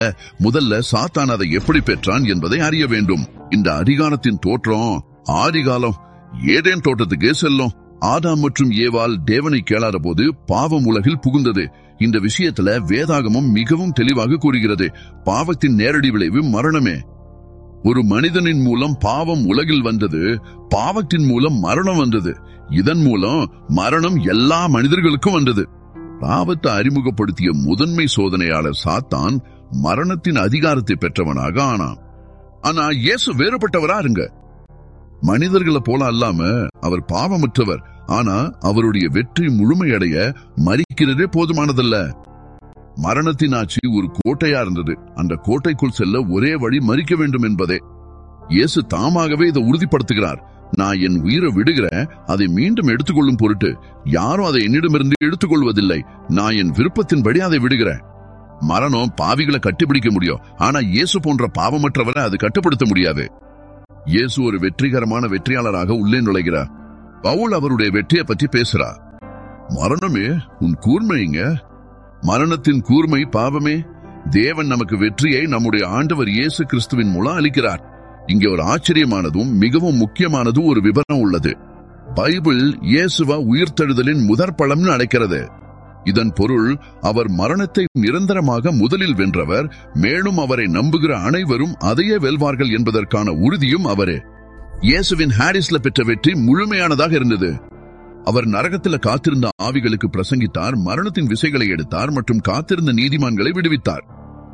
முதல்ல சாத்தான் அதை எப்படி பெற்றான் என்பதை அறிய வேண்டும் இந்த அதிகாரத்தின் தோற்றம் ஆதிகாலம் ஏதேன் தோட்டத்துக்கே செல்லும் ஆதாம் மற்றும் ஏவாள் தேவனை கேளாத போது பாவம் உலகில் புகுந்தது இந்த விஷயத்துல வேதாகமம் மிகவும் தெளிவாக கூறுகிறது பாவத்தின் நேரடி விளைவு மரணமே ஒரு மனிதனின் மூலம் பாவம் உலகில் வந்தது பாவத்தின் மூலம் மரணம் வந்தது இதன் மூலம் மரணம் எல்லா மனிதர்களுக்கும் வந்தது பாவத்தை அறிமுகப்படுத்திய முதன்மை சோதனையாளர் சாத்தான் மரணத்தின் அதிகாரத்தை பெற்றவனாக ஆனான் ஆனா இயேசு வேறுபட்டவரா இருங்க மனிதர்களை போல அல்லாம அவர் பாவமற்றவர் ஆனா அவருடைய வெற்றி முழுமையடைய மறிக்கிறதே போதுமானதல்ல மரணத்தின் ஆட்சி ஒரு கோட்டையா இருந்தது அந்த கோட்டைக்குள் செல்ல ஒரே வழி மறிக்க வேண்டும் என்பதே இயேசு தாமாகவே இதை உறுதிப்படுத்துகிறார் நான் என் உயிரை விடுகிறேன் அதை மீண்டும் எடுத்துக்கொள்ளும் பொருட்டு யாரும் அதை என்னிடமிருந்து எடுத்துக்கொள்வதில்லை நான் என் விருப்பத்தின்படி அதை விடுகிறேன் மரணம் பாவிகளை கட்டுப்பிடிக்க முடியும் ஆனா இயேசு போன்ற பாவமற்றவரை அது கட்டுப்படுத்த முடியாது இயேசு ஒரு வெற்றிகரமான வெற்றியாளராக உள்ளே நுழைகிறார் பவுல் அவருடைய வெற்றியை பற்றி பேசுறார் மரணமே உன் கூர்மைங்க மரணத்தின் கூர்மை பாவமே தேவன் நமக்கு வெற்றியை நம்முடைய ஆண்டவர் இயேசு கிறிஸ்துவின் மூலம் அளிக்கிறார் இங்கே ஒரு ஆச்சரியமானதும் மிகவும் முக்கியமானதும் ஒரு விவரம் உள்ளது பைபிள் இயேசுவா உயிர்த்தெழுதலின் முதற் பழம்னு அழைக்கிறது இதன் பொருள் அவர் மரணத்தை நிரந்தரமாக முதலில் வென்றவர் மேலும் அவரை நம்புகிற அனைவரும் அதையே வெல்வார்கள் என்பதற்கான உறுதியும் அவரே இயேசுவின் ஹாரிஸ்ல பெற்ற வெற்றி முழுமையானதாக இருந்தது அவர் நரகத்துல காத்திருந்த ஆவிகளுக்கு பிரசங்கித்தார் மரணத்தின் விசைகளை எடுத்தார் மற்றும் காத்திருந்த நீதிமான்களை விடுவித்தார்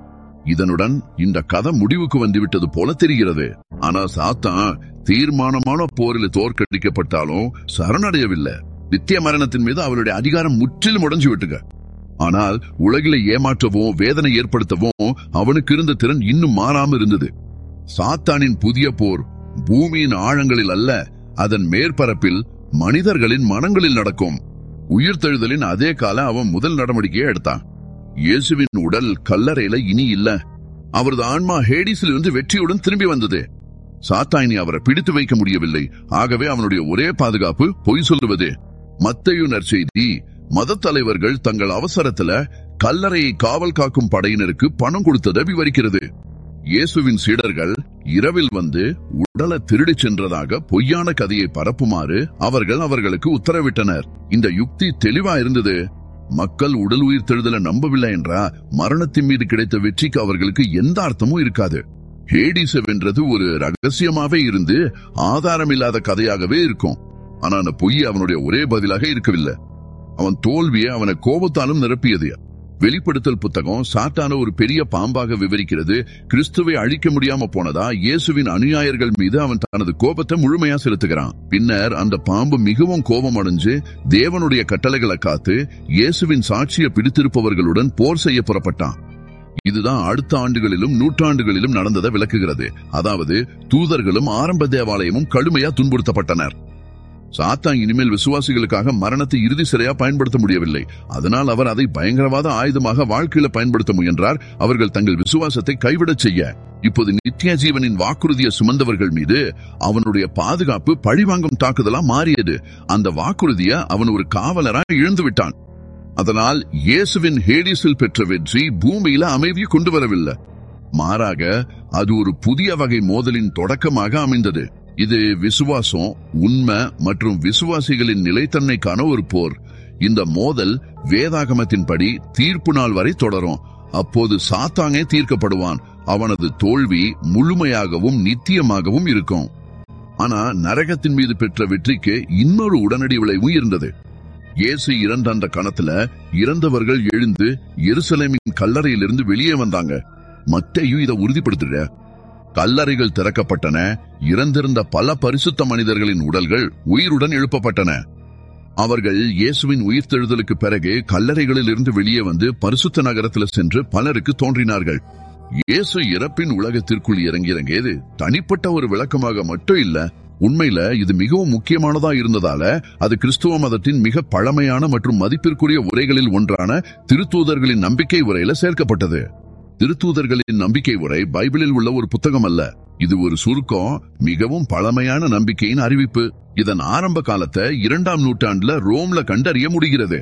இதனுடன் இந்த கதை முடிவுக்கு வந்துவிட்டது போல தெரிகிறது ஆனா சாத்தான் தீர்மானமான போரில் தோற்கடிக்கப்பட்டாலும் சரணடையவில்லை நித்திய மரணத்தின் மீது அவருடைய அதிகாரம் முற்றிலும் உடைஞ்சு விட்டுக ஆனால் உலகில ஏமாற்றவும் வேதனை ஏற்படுத்தவும் அவனுக்கு இருந்த திறன் இன்னும் மாறாம இருந்தது சாத்தானின் புதிய போர் பூமியின் ஆழங்களில் அல்ல அதன் மேற்பரப்பில் மனிதர்களின் மனங்களில் நடக்கும் உயிர்த்தெழுதலின் அதே கால அவன் முதல் நடவடிக்கையை எடுத்தான் இயேசுவின் உடல் கல்லறையில இனி இல்ல அவரது ஆன்மா ஹேடிஸில் இருந்து வெற்றியுடன் திரும்பி வந்தது சாத்தாயினி அவரை பிடித்து வைக்க முடியவில்லை ஆகவே அவனுடைய ஒரே பாதுகாப்பு பொய் சொல்லுவது மத்தையு நற்செய்தி மத தலைவர்கள் தங்கள் அவசரத்துல கல்லறையை காவல் காக்கும் படையினருக்கு பணம் கொடுத்ததை விவரிக்கிறது இயேசுவின் சீடர்கள் இரவில் வந்து உடலை திருடிச் சென்றதாக பொய்யான கதையை பரப்புமாறு அவர்கள் அவர்களுக்கு உத்தரவிட்டனர் இந்த யுக்தி தெளிவா இருந்தது மக்கள் உடல் உயிர் தெழுதலை நம்பவில்லை என்றா மரணத்தின் மீது கிடைத்த வெற்றிக்கு அவர்களுக்கு எந்த அர்த்தமும் இருக்காது ஹேடிஸ வென்றது ஒரு ரகசியமாவே இருந்து ஆதாரம் இல்லாத கதையாகவே இருக்கும் ஆனா அந்த பொய் அவனுடைய ஒரே பதிலாக இருக்கவில்லை அவன் தோல்வியை அவனை கோபத்தாலும் நிரப்பியது வெளிப்படுத்தல் புத்தகம் சாத்தான ஒரு பெரிய பாம்பாக விவரிக்கிறது கிறிஸ்துவை அழிக்க முடியாம போனதா இயேசுவின் அனுயாயர்கள் மீது அவன் தனது கோபத்தை முழுமையா செலுத்துகிறான் பின்னர் அந்த பாம்பு மிகவும் கோபம் அடைஞ்சு தேவனுடைய கட்டளைகளை காத்து இயேசுவின் சாட்சியை பிடித்திருப்பவர்களுடன் போர் செய்ய புறப்பட்டான் இதுதான் அடுத்த ஆண்டுகளிலும் நூற்றாண்டுகளிலும் நடந்ததை விளக்குகிறது அதாவது தூதர்களும் ஆரம்ப தேவாலயமும் கடுமையா துன்புறுத்தப்பட்டனர் சாத்தான் இனிமேல் விசுவாசிகளுக்காக மரணத்தை இறுதி சிறையா பயன்படுத்த முடியவில்லை அதனால் அவர் அதை பயங்கரவாத ஆயுதமாக வாழ்க்கையில பயன்படுத்த முயன்றார் அவர்கள் தங்கள் விசுவாசத்தை கைவிடச் செய்ய இப்போது நித்திய ஜீவனின் வாக்குறுதியை சுமந்தவர்கள் மீது அவனுடைய பாதுகாப்பு பழிவாங்கும் தாக்குதலா மாறியது அந்த வாக்குறுதிய அவன் ஒரு காவலரா இழந்து விட்டான் அதனால் இயேசுவின் ஹேடிஸில் பெற்ற வெற்றி பூமியில அமைதியை கொண்டு வரவில்லை மாறாக அது ஒரு புதிய வகை மோதலின் தொடக்கமாக அமைந்தது இது விசுவாசம் உண்மை மற்றும் விசுவாசிகளின் நிலைத்தன்மைக்கான ஒரு போர் இந்த மோதல் வேதாகமத்தின்படி தீர்ப்பு நாள் வரை தொடரும் அப்போது சாத்தாங்கே தீர்க்கப்படுவான் அவனது தோல்வி முழுமையாகவும் நித்தியமாகவும் இருக்கும் ஆனா நரகத்தின் மீது பெற்ற வெற்றிக்கு இன்னொரு உடனடி விளைவும் இருந்தது இயேசு இறந்த அந்த கணத்துல இறந்தவர்கள் எழுந்து எருசலேமின் கல்லறையிலிருந்து வெளியே வந்தாங்க மத்தையும் இதை உறுதிப்படுத்துற கல்லறைகள் திறக்கப்பட்டன இறந்திருந்த பல பரிசுத்த மனிதர்களின் உடல்கள் உயிருடன் எழுப்பப்பட்டன அவர்கள் இயேசுவின் உயிர்த்தெழுதலுக்கு பிறகு கல்லறைகளில் இருந்து வெளியே வந்து பரிசுத்த நகரத்தில் சென்று பலருக்கு தோன்றினார்கள் இயேசு இறப்பின் உலகத்திற்குள் இறங்கி இறங்கியது தனிப்பட்ட ஒரு விளக்கமாக மட்டும் இல்ல உண்மையில இது மிகவும் முக்கியமானதா இருந்ததால அது கிறிஸ்துவ மதத்தின் மிக பழமையான மற்றும் மதிப்பிற்குரிய உரைகளில் ஒன்றான திருத்தூதர்களின் நம்பிக்கை உரையில சேர்க்கப்பட்டது திருத்தூதர்களின் நம்பிக்கை உரை பைபிளில் உள்ள ஒரு புத்தகம் அல்ல இது ஒரு சுருக்கம் மிகவும் பழமையான நம்பிக்கையின் அறிவிப்பு இதன் ஆரம்ப காலத்தை இரண்டாம் நூற்றாண்டுல ரோம்ல கண்டறிய முடிகிறது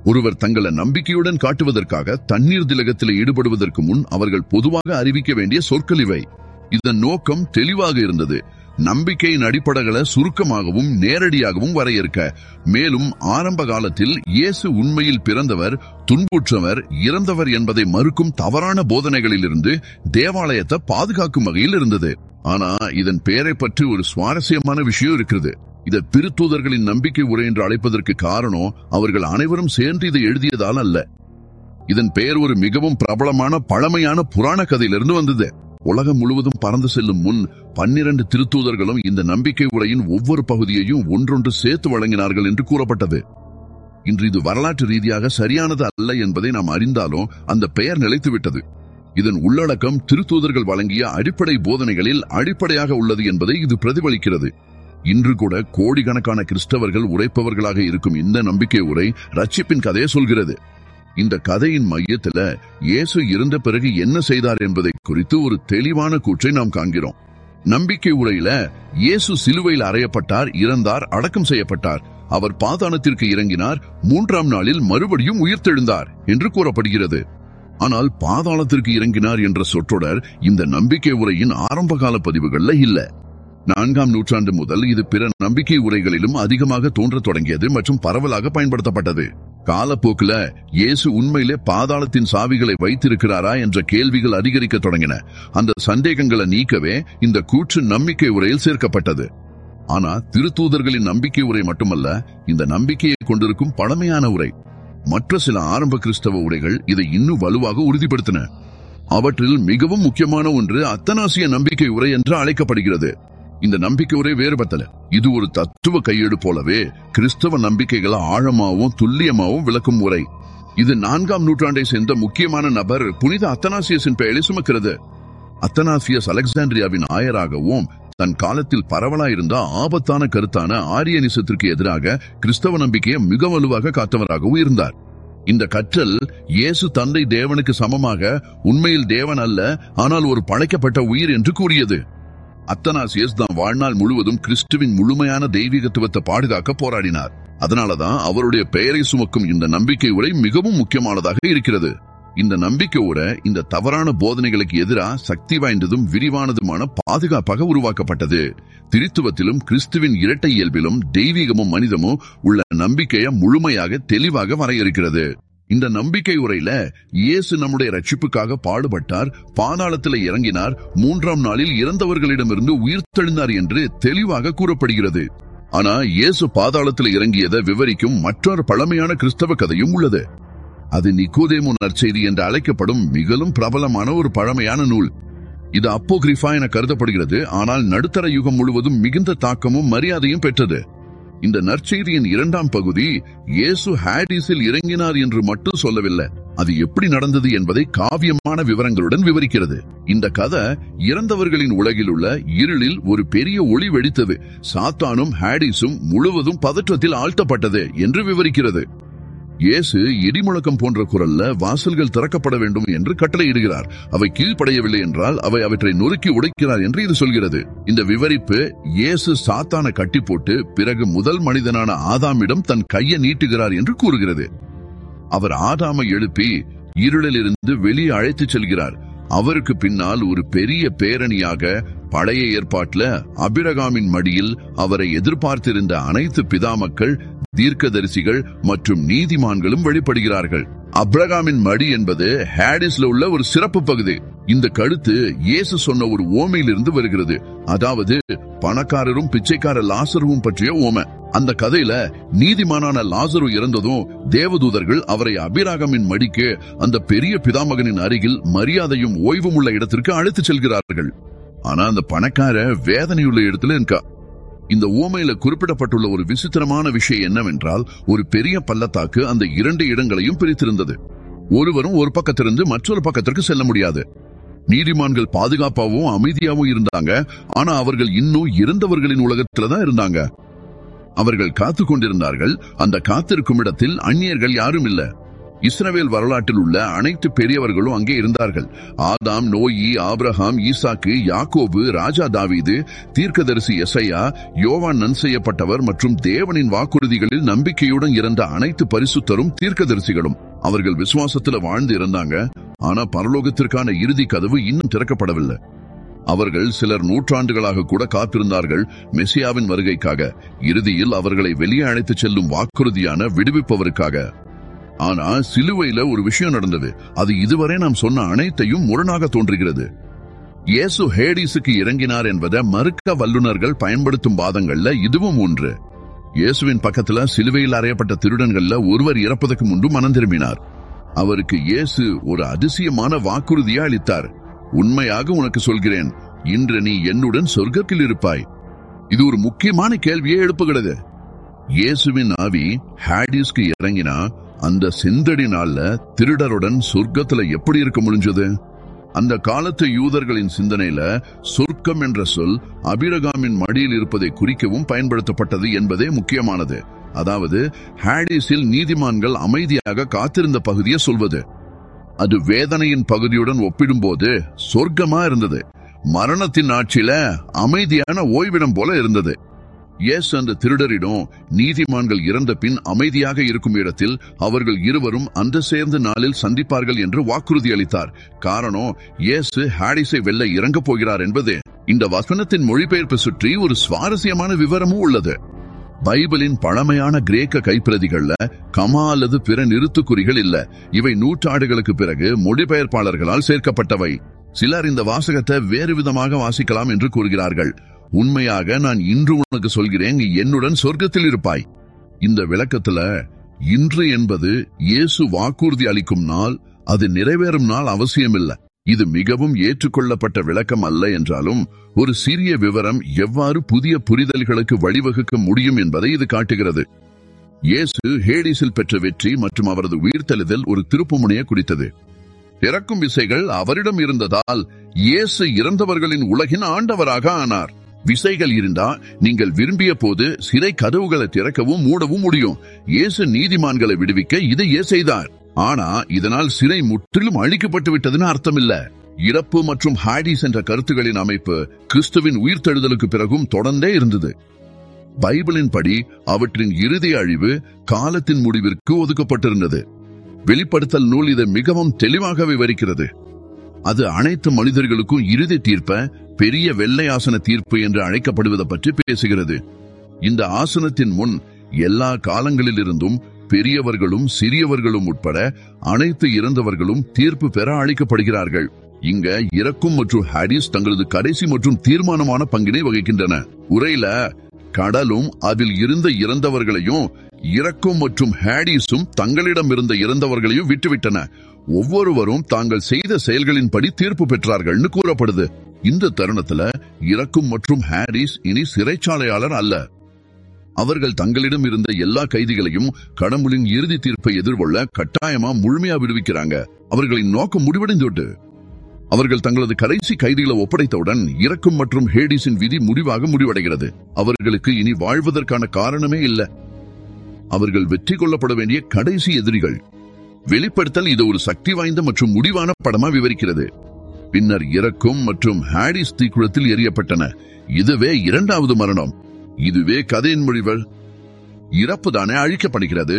ஒருவர் தங்களை நம்பிக்கையுடன் காட்டுவதற்காக தண்ணீர் திலகத்தில் ஈடுபடுவதற்கு முன் அவர்கள் பொதுவாக அறிவிக்க வேண்டிய சொற்கள் இவை இதன் நோக்கம் தெளிவாக இருந்தது நம்பிக்கையின் அடிப்படைகளை சுருக்கமாகவும் நேரடியாகவும் வரையறுக்க மேலும் ஆரம்ப காலத்தில் இயேசு உண்மையில் பிறந்தவர் துன்புற்றவர் இறந்தவர் என்பதை மறுக்கும் தவறான போதனைகளிலிருந்து தேவாலயத்தை பாதுகாக்கும் வகையில் இருந்தது ஆனா இதன் பெயரை பற்றி ஒரு சுவாரஸ்யமான விஷயம் இருக்கிறது இதை திருத்தூதர்களின் நம்பிக்கை உரை என்று அழைப்பதற்கு காரணம் அவர்கள் அனைவரும் சேர்ந்து இதை எழுதியதால் அல்ல இதன் பெயர் ஒரு மிகவும் பிரபலமான பழமையான புராண கதையிலிருந்து வந்தது உலகம் முழுவதும் பறந்து செல்லும் முன் பன்னிரண்டு திருத்தூதர்களும் இந்த நம்பிக்கை உரையின் ஒவ்வொரு பகுதியையும் ஒன்றொன்று சேர்த்து வழங்கினார்கள் என்று கூறப்பட்டது இன்று இது வரலாற்று ரீதியாக சரியானது அல்ல என்பதை நாம் அறிந்தாலும் அந்த பெயர் நிலைத்துவிட்டது இதன் உள்ளடக்கம் திருத்தூதர்கள் வழங்கிய அடிப்படை போதனைகளில் அடிப்படையாக உள்ளது என்பதை இது பிரதிபலிக்கிறது இன்று கூட கோடிக்கணக்கான கிறிஸ்தவர்கள் உரைப்பவர்களாக இருக்கும் இந்த நம்பிக்கை உரை ரட்சிப்பின் கதையை சொல்கிறது இந்த கதையின் மையத்துல இயேசு இருந்த பிறகு என்ன செய்தார் என்பதை குறித்து ஒரு தெளிவான கூற்றை நாம் காண்கிறோம் நம்பிக்கை உரையில இயேசு சிலுவையில் அறையப்பட்டார் இறந்தார் அடக்கம் செய்யப்பட்டார் அவர் பாதாளத்திற்கு இறங்கினார் மூன்றாம் நாளில் மறுபடியும் உயிர்த்தெழுந்தார் என்று கூறப்படுகிறது ஆனால் பாதாளத்திற்கு இறங்கினார் என்ற சொற்றொடர் இந்த நம்பிக்கை உரையின் ஆரம்பகால பதிவுகள்ல இல்ல நான்காம் நூற்றாண்டு முதல் இது பிற நம்பிக்கை உரைகளிலும் அதிகமாக தோன்றத் தொடங்கியது மற்றும் பரவலாக பயன்படுத்தப்பட்டது காலப்போக்குல இயேசு உண்மையிலே பாதாளத்தின் சாவிகளை வைத்திருக்கிறாரா என்ற கேள்விகள் அதிகரிக்க தொடங்கின அந்த சந்தேகங்களை நீக்கவே இந்த கூற்று நம்பிக்கை உரையில் சேர்க்கப்பட்டது ஆனா திருத்தூதர்களின் நம்பிக்கை உரை மட்டுமல்ல இந்த நம்பிக்கையை கொண்டிருக்கும் பழமையான உரை மற்ற சில ஆரம்ப கிறிஸ்தவ உரைகள் இதை இன்னும் வலுவாக உறுதிப்படுத்தின அவற்றில் மிகவும் முக்கியமான ஒன்று அத்தனாசிய நம்பிக்கை உரை என்று அழைக்கப்படுகிறது இந்த நம்பிக்கை உரை வேறுபட்டல இது ஒரு தத்துவ கையேடு போலவே கிறிஸ்தவ நம்பிக்கைகளை ஆழமாவும் துல்லியமாவும் விளக்கும் உரை இது நான்காம் நூற்றாண்டை சேர்ந்த முக்கியமான நபர் புனித அத்தனாசியஸின் பெயரை சுமக்கிறது அத்தனாசியஸ் அலெக்சாண்ட்ரியாவின் ஆயராகவும் தன் காலத்தில் பரவலாயிருந்த ஆபத்தான கருத்தான ஆரியனிசத்திற்கு எதிராக கிறிஸ்தவ நம்பிக்கையை மிக வலுவாக காத்தவராகவும் இருந்தார் இந்த கற்றல் இயேசு தந்தை தேவனுக்கு சமமாக உண்மையில் தேவன் அல்ல ஆனால் ஒரு படைக்கப்பட்ட உயிர் என்று கூறியது அத்தனாசியஸ் தான் வாழ்நாள் முழுவதும் கிறிஸ்துவின் முழுமையான தெய்வீகத்துவத்தை பாதுகாக்க போராடினார் அதனாலதான் அவருடைய பெயரை சுமக்கும் இந்த நம்பிக்கை உரை மிகவும் முக்கியமானதாக இருக்கிறது இந்த நம்பிக்கை உரை இந்த தவறான போதனைகளுக்கு எதிராக சக்தி வாய்ந்ததும் விரிவானதுமான பாதுகாப்பாக உருவாக்கப்பட்டது திருத்துவத்திலும் கிறிஸ்துவின் இரட்டை இயல்பிலும் தெய்வீகமும் மனிதமும் உள்ள நம்பிக்கையை முழுமையாக தெளிவாக வரையறுக்கிறது இந்த நம்பிக்கை உரையில இயேசு நம்முடைய ரட்சிப்புக்காக பாடுபட்டார் பாதாளத்தில் இறங்கினார் மூன்றாம் நாளில் இறந்தவர்களிடமிருந்து உயிர்த்தெழுந்தார் என்று தெளிவாக கூறப்படுகிறது ஆனா இயேசு பாதாளத்தில் இறங்கியதை விவரிக்கும் மற்றொரு பழமையான கிறிஸ்தவ கதையும் உள்ளது அது நிக்கோதேமு நற்செய்தி என்று அழைக்கப்படும் மிகவும் பிரபலமான ஒரு பழமையான நூல் இது அப்போகிரிஃபா என கருதப்படுகிறது ஆனால் நடுத்தர யுகம் முழுவதும் மிகுந்த தாக்கமும் மரியாதையும் பெற்றது இந்த நற்செய்தியின் இரண்டாம் பகுதி இயேசு ஹாடிஸில் இறங்கினார் என்று மட்டும் சொல்லவில்லை அது எப்படி நடந்தது என்பதை காவியமான விவரங்களுடன் விவரிக்கிறது இந்த கதை இறந்தவர்களின் உலகில் உள்ள இருளில் ஒரு பெரிய ஒளி வெடித்தது சாத்தானும் ஹாடிஸும் முழுவதும் பதற்றத்தில் ஆழ்த்தப்பட்டது என்று விவரிக்கிறது இயேசு இடிமுழக்கம் போன்ற குரல்ல வாசல்கள் திறக்கப்பட வேண்டும் என்று கட்டளையிடுகிறார் அவை கீழ்ப்படையவில்லை என்றால் அவை அவற்றை நொறுக்கி உடைக்கிறார் என்று இது சொல்கிறது இந்த விவரிப்பு இயேசு சாத்தான கட்டி போட்டு பிறகு முதல் மனிதனான ஆதாமிடம் தன் கையை நீட்டுகிறார் என்று கூறுகிறது அவர் ஆதாமை எழுப்பி இருளிலிருந்து வெளியே அழைத்துச் செல்கிறார் அவருக்கு பின்னால் ஒரு பெரிய பேரணியாக பழைய ஏற்பாட்டில் அபிரகாமின் மடியில் அவரை எதிர்பார்த்திருந்த அனைத்து பிதாமக்கள் தீர்க்கதரிசிகள் மற்றும் நீதிமான்களும் வெளிப்படுகிறார்கள் அப்ரகாமின் மடி என்பது ஹேடிஸ்ல உள்ள ஒரு சிறப்பு பகுதி இந்த கழுத்து இயேசு சொன்ன ஒரு ஓமையிலிருந்து வருகிறது அதாவது பணக்காரரும் பிச்சைக்கார லாசருவும் பற்றிய ஓமை அந்த கதையில நீதிமானான லாசரு இறந்ததும் தேவதூதர்கள் அவரை அபிராகமின் மடிக்கு அந்த பெரிய பிதாமகனின் அருகில் மரியாதையும் ஓய்வும் உள்ள இடத்திற்கு அழைத்துச் செல்கிறார்கள் ஆனா அந்த பணக்கார வேதனையுள்ள இடத்துல இருக்கா இந்த ஓமையில குறிப்பிடப்பட்டுள்ள ஒரு விசித்திரமான விஷயம் என்னவென்றால் ஒரு பெரிய பள்ளத்தாக்கு அந்த இரண்டு இடங்களையும் பிரித்திருந்தது ஒருவரும் ஒரு பக்கத்திலிருந்து மற்றொரு பக்கத்திற்கு செல்ல முடியாது நீதிமான்கள் பாதுகாப்பாகவும் அமைதியாகவும் இருந்தாங்க ஆனா அவர்கள் இன்னும் இறந்தவர்களின் உலகத்துல தான் இருந்தாங்க அவர்கள் காத்து கொண்டிருந்தார்கள் அந்த காத்திருக்கும் இடத்தில் அந்நியர்கள் யாரும் இல்ல இஸ்ரவேல் வரலாற்றில் உள்ள அனைத்து பெரியவர்களும் அங்கே இருந்தார்கள் ஆதாம் நோயி ஆபிரகாம் ஈசாக்கு யாக்கோபு ராஜா தாவீது தீர்க்கதரிசி எசையா யோவான் நன் செய்யப்பட்டவர் மற்றும் தேவனின் வாக்குறுதிகளில் நம்பிக்கையுடன் இருந்த அனைத்து பரிசுத்தரும் தீர்க்கதரிசிகளும் அவர்கள் விசுவாசத்துல வாழ்ந்து இருந்தாங்க ஆனா பரலோகத்திற்கான இறுதி கதவு இன்னும் திறக்கப்படவில்லை அவர்கள் சிலர் நூற்றாண்டுகளாக கூட காத்திருந்தார்கள் மெசியாவின் வருகைக்காக இறுதியில் அவர்களை வெளியே அழைத்துச் செல்லும் வாக்குறுதியான விடுவிப்பவருக்காக ஆனா சிலுவையில ஒரு விஷயம் நடந்தது அது இதுவரை நாம் சொன்ன அனைத்தையும் முரணாக தோன்றுகிறது இயேசு ஹேடிஸுக்கு இறங்கினார் என்பதை மறுக்க வல்லுநர்கள் பயன்படுத்தும் வாதங்கள்ல இதுவும் ஒன்று இயேசுவின் பக்கத்துல சிலுவையில் அறையப்பட்ட திருடன்கள்ல ஒருவர் இறப்பதற்கு முன்பு மனம் திரும்பினார் அவருக்கு இயேசு ஒரு அதிசயமான வாக்குறுதியை அளித்தார் உண்மையாக உனக்கு சொல்கிறேன் இன்று நீ என்னுடன் சொர்க்கத்தில் இருப்பாய் இது ஒரு முக்கியமான கேள்வியை எழுப்புகிறது இயேசுவின் ஆவி ஹாடிஸ்க்கு இறங்கினா அந்த செந்தடி நாள்ல திருடருடன் சொர்க்கத்துல எப்படி இருக்க முடிஞ்சது அந்த காலத்து யூதர்களின் சிந்தனையில சொர்க்கம் என்ற சொல் அபிரகாமின் மடியில் இருப்பதை குறிக்கவும் பயன்படுத்தப்பட்டது என்பதே முக்கியமானது அதாவது ஹாடிஸில் நீதிமான்கள் அமைதியாக காத்திருந்த பகுதியை சொல்வது அது வேதனையின் பகுதியுடன் ஒப்பிடும்போது சொர்க்கமா இருந்தது மரணத்தின் ஆட்சியில அமைதியான ஓய்விடம் போல இருந்தது எஸ் அந்த திருடரிடம் நீதிமான்கள் இறந்த பின் அமைதியாக இருக்கும் இடத்தில் அவர்கள் இருவரும் அந்த சேர்ந்த நாளில் சந்திப்பார்கள் என்று வாக்குறுதி அளித்தார் காரணம் இயேசு ஹாடிஸை வெல்ல இறங்கப் போகிறார் என்பது இந்த வசனத்தின் மொழிபெயர்ப்பு சுற்றி ஒரு சுவாரஸ்யமான விவரமும் உள்ளது பைபிளின் பழமையான கிரேக்க கைப்பிரதிகள்ல கமா அல்லது பிற நிறுத்துக்குறிகள் இல்ல இவை நூற்றாண்டுகளுக்கு பிறகு மொழிபெயர்ப்பாளர்களால் சேர்க்கப்பட்டவை சிலர் இந்த வாசகத்தை வேறு விதமாக வாசிக்கலாம் என்று கூறுகிறார்கள் உண்மையாக நான் இன்று உனக்கு சொல்கிறேன் நீ என்னுடன் சொர்க்கத்தில் இருப்பாய் இந்த விளக்கத்துல இன்று என்பது இயேசு வாக்குறுதி அளிக்கும் நாள் அது நிறைவேறும் நாள் அவசியமில்லை இது மிகவும் ஏற்றுக்கொள்ளப்பட்ட விளக்கம் அல்ல என்றாலும் ஒரு சிறிய விவரம் எவ்வாறு புதிய புரிதல்களுக்கு வழிவகுக்க முடியும் என்பதை இது காட்டுகிறது இயேசு ஹேடிஸில் பெற்ற வெற்றி மற்றும் அவரது உயிர்த்தெழுதல் ஒரு திருப்புமுனையை குறித்தது பிறக்கும் விசைகள் அவரிடம் இருந்ததால் இயேசு இறந்தவர்களின் உலகின் ஆண்டவராக ஆனார் விசைகள் இருந்தா நீங்கள் விரும்பிய போது சிறை கதவுகளை திறக்கவும் மூடவும் முடியும் இயேசு நீதிமான்களை விடுவிக்க இதையே செய்தார் ஆனா இதனால் சிறை முற்றிலும் அழிக்கப்பட்டு விட்டதுன்னு அர்த்தம் இல்ல இறப்பு மற்றும் ஹாடிஸ் என்ற கருத்துகளின் அமைப்பு கிறிஸ்துவின் உயிர்த்தெழுதலுக்கு பிறகும் தொடர்ந்தே இருந்தது பைபிளின் படி அவற்றின் இறுதி அழிவு காலத்தின் முடிவிற்கு ஒதுக்கப்பட்டிருந்தது வெளிப்படுத்தல் நூல் இதை மிகவும் தெளிவாக விவரிக்கிறது அது அனைத்து மனிதர்களுக்கும் இறுதி தீர்ப்ப பெரிய வெள்ளை ஆசன தீர்ப்பு என்று அழைக்கப்படுவதை பற்றி பேசுகிறது இந்த ஆசனத்தின் முன் எல்லா காலங்களிலிருந்தும் பெரியவர்களும் சிறியவர்களும் உட்பட அனைத்து இறந்தவர்களும் தீர்ப்பு பெற அழைக்கப்படுகிறார்கள் இங்க இறக்கும் மற்றும் ஹாரிஸ் தங்களது கடைசி மற்றும் தீர்மானமான பங்கினை வகிக்கின்றன உரையில கடலும் அதில் இருந்த இறந்தவர்களையும் இறக்கும் மற்றும் ஹாடிஸும் தங்களிடம் இருந்த இறந்தவர்களையும் விட்டுவிட்டன ஒவ்வொருவரும் தாங்கள் செய்த செயல்களின்படி தீர்ப்பு பெற்றார்கள்னு கூறப்படுது இந்த தருணத்துல இறக்கும் மற்றும் ஹாரிஸ் இனி சிறைச்சாலையாளர் அல்ல அவர்கள் தங்களிடம் இருந்த எல்லா கைதிகளையும் கடவுளின் இறுதி தீர்ப்பை எதிர்கொள்ள கட்டாயமா முழுமையா விடுவிக்கிறாங்க அவர்களின் நோக்கம் முடிவடைந்துவிட்டு அவர்கள் தங்களது கடைசி கைதிகளை ஒப்படைத்தவுடன் இறக்கும் மற்றும் ஹேடிஸின் விதி முடிவாக முடிவடைகிறது அவர்களுக்கு இனி வாழ்வதற்கான காரணமே இல்லை அவர்கள் வெற்றி கொள்ளப்பட வேண்டிய கடைசி எதிரிகள் வெளிப்படுத்தல் இது ஒரு சக்தி வாய்ந்த மற்றும் முடிவான படமா விவரிக்கிறது பின்னர் இறக்கும் மற்றும் ஹாடிஸ் தீக்குளத்தில் எரியப்பட்டன இதுவே இரண்டாவது மரணம் இதுவே கதையின் மொழிகள் இறப்பு தானே அழிக்கப்படுகிறது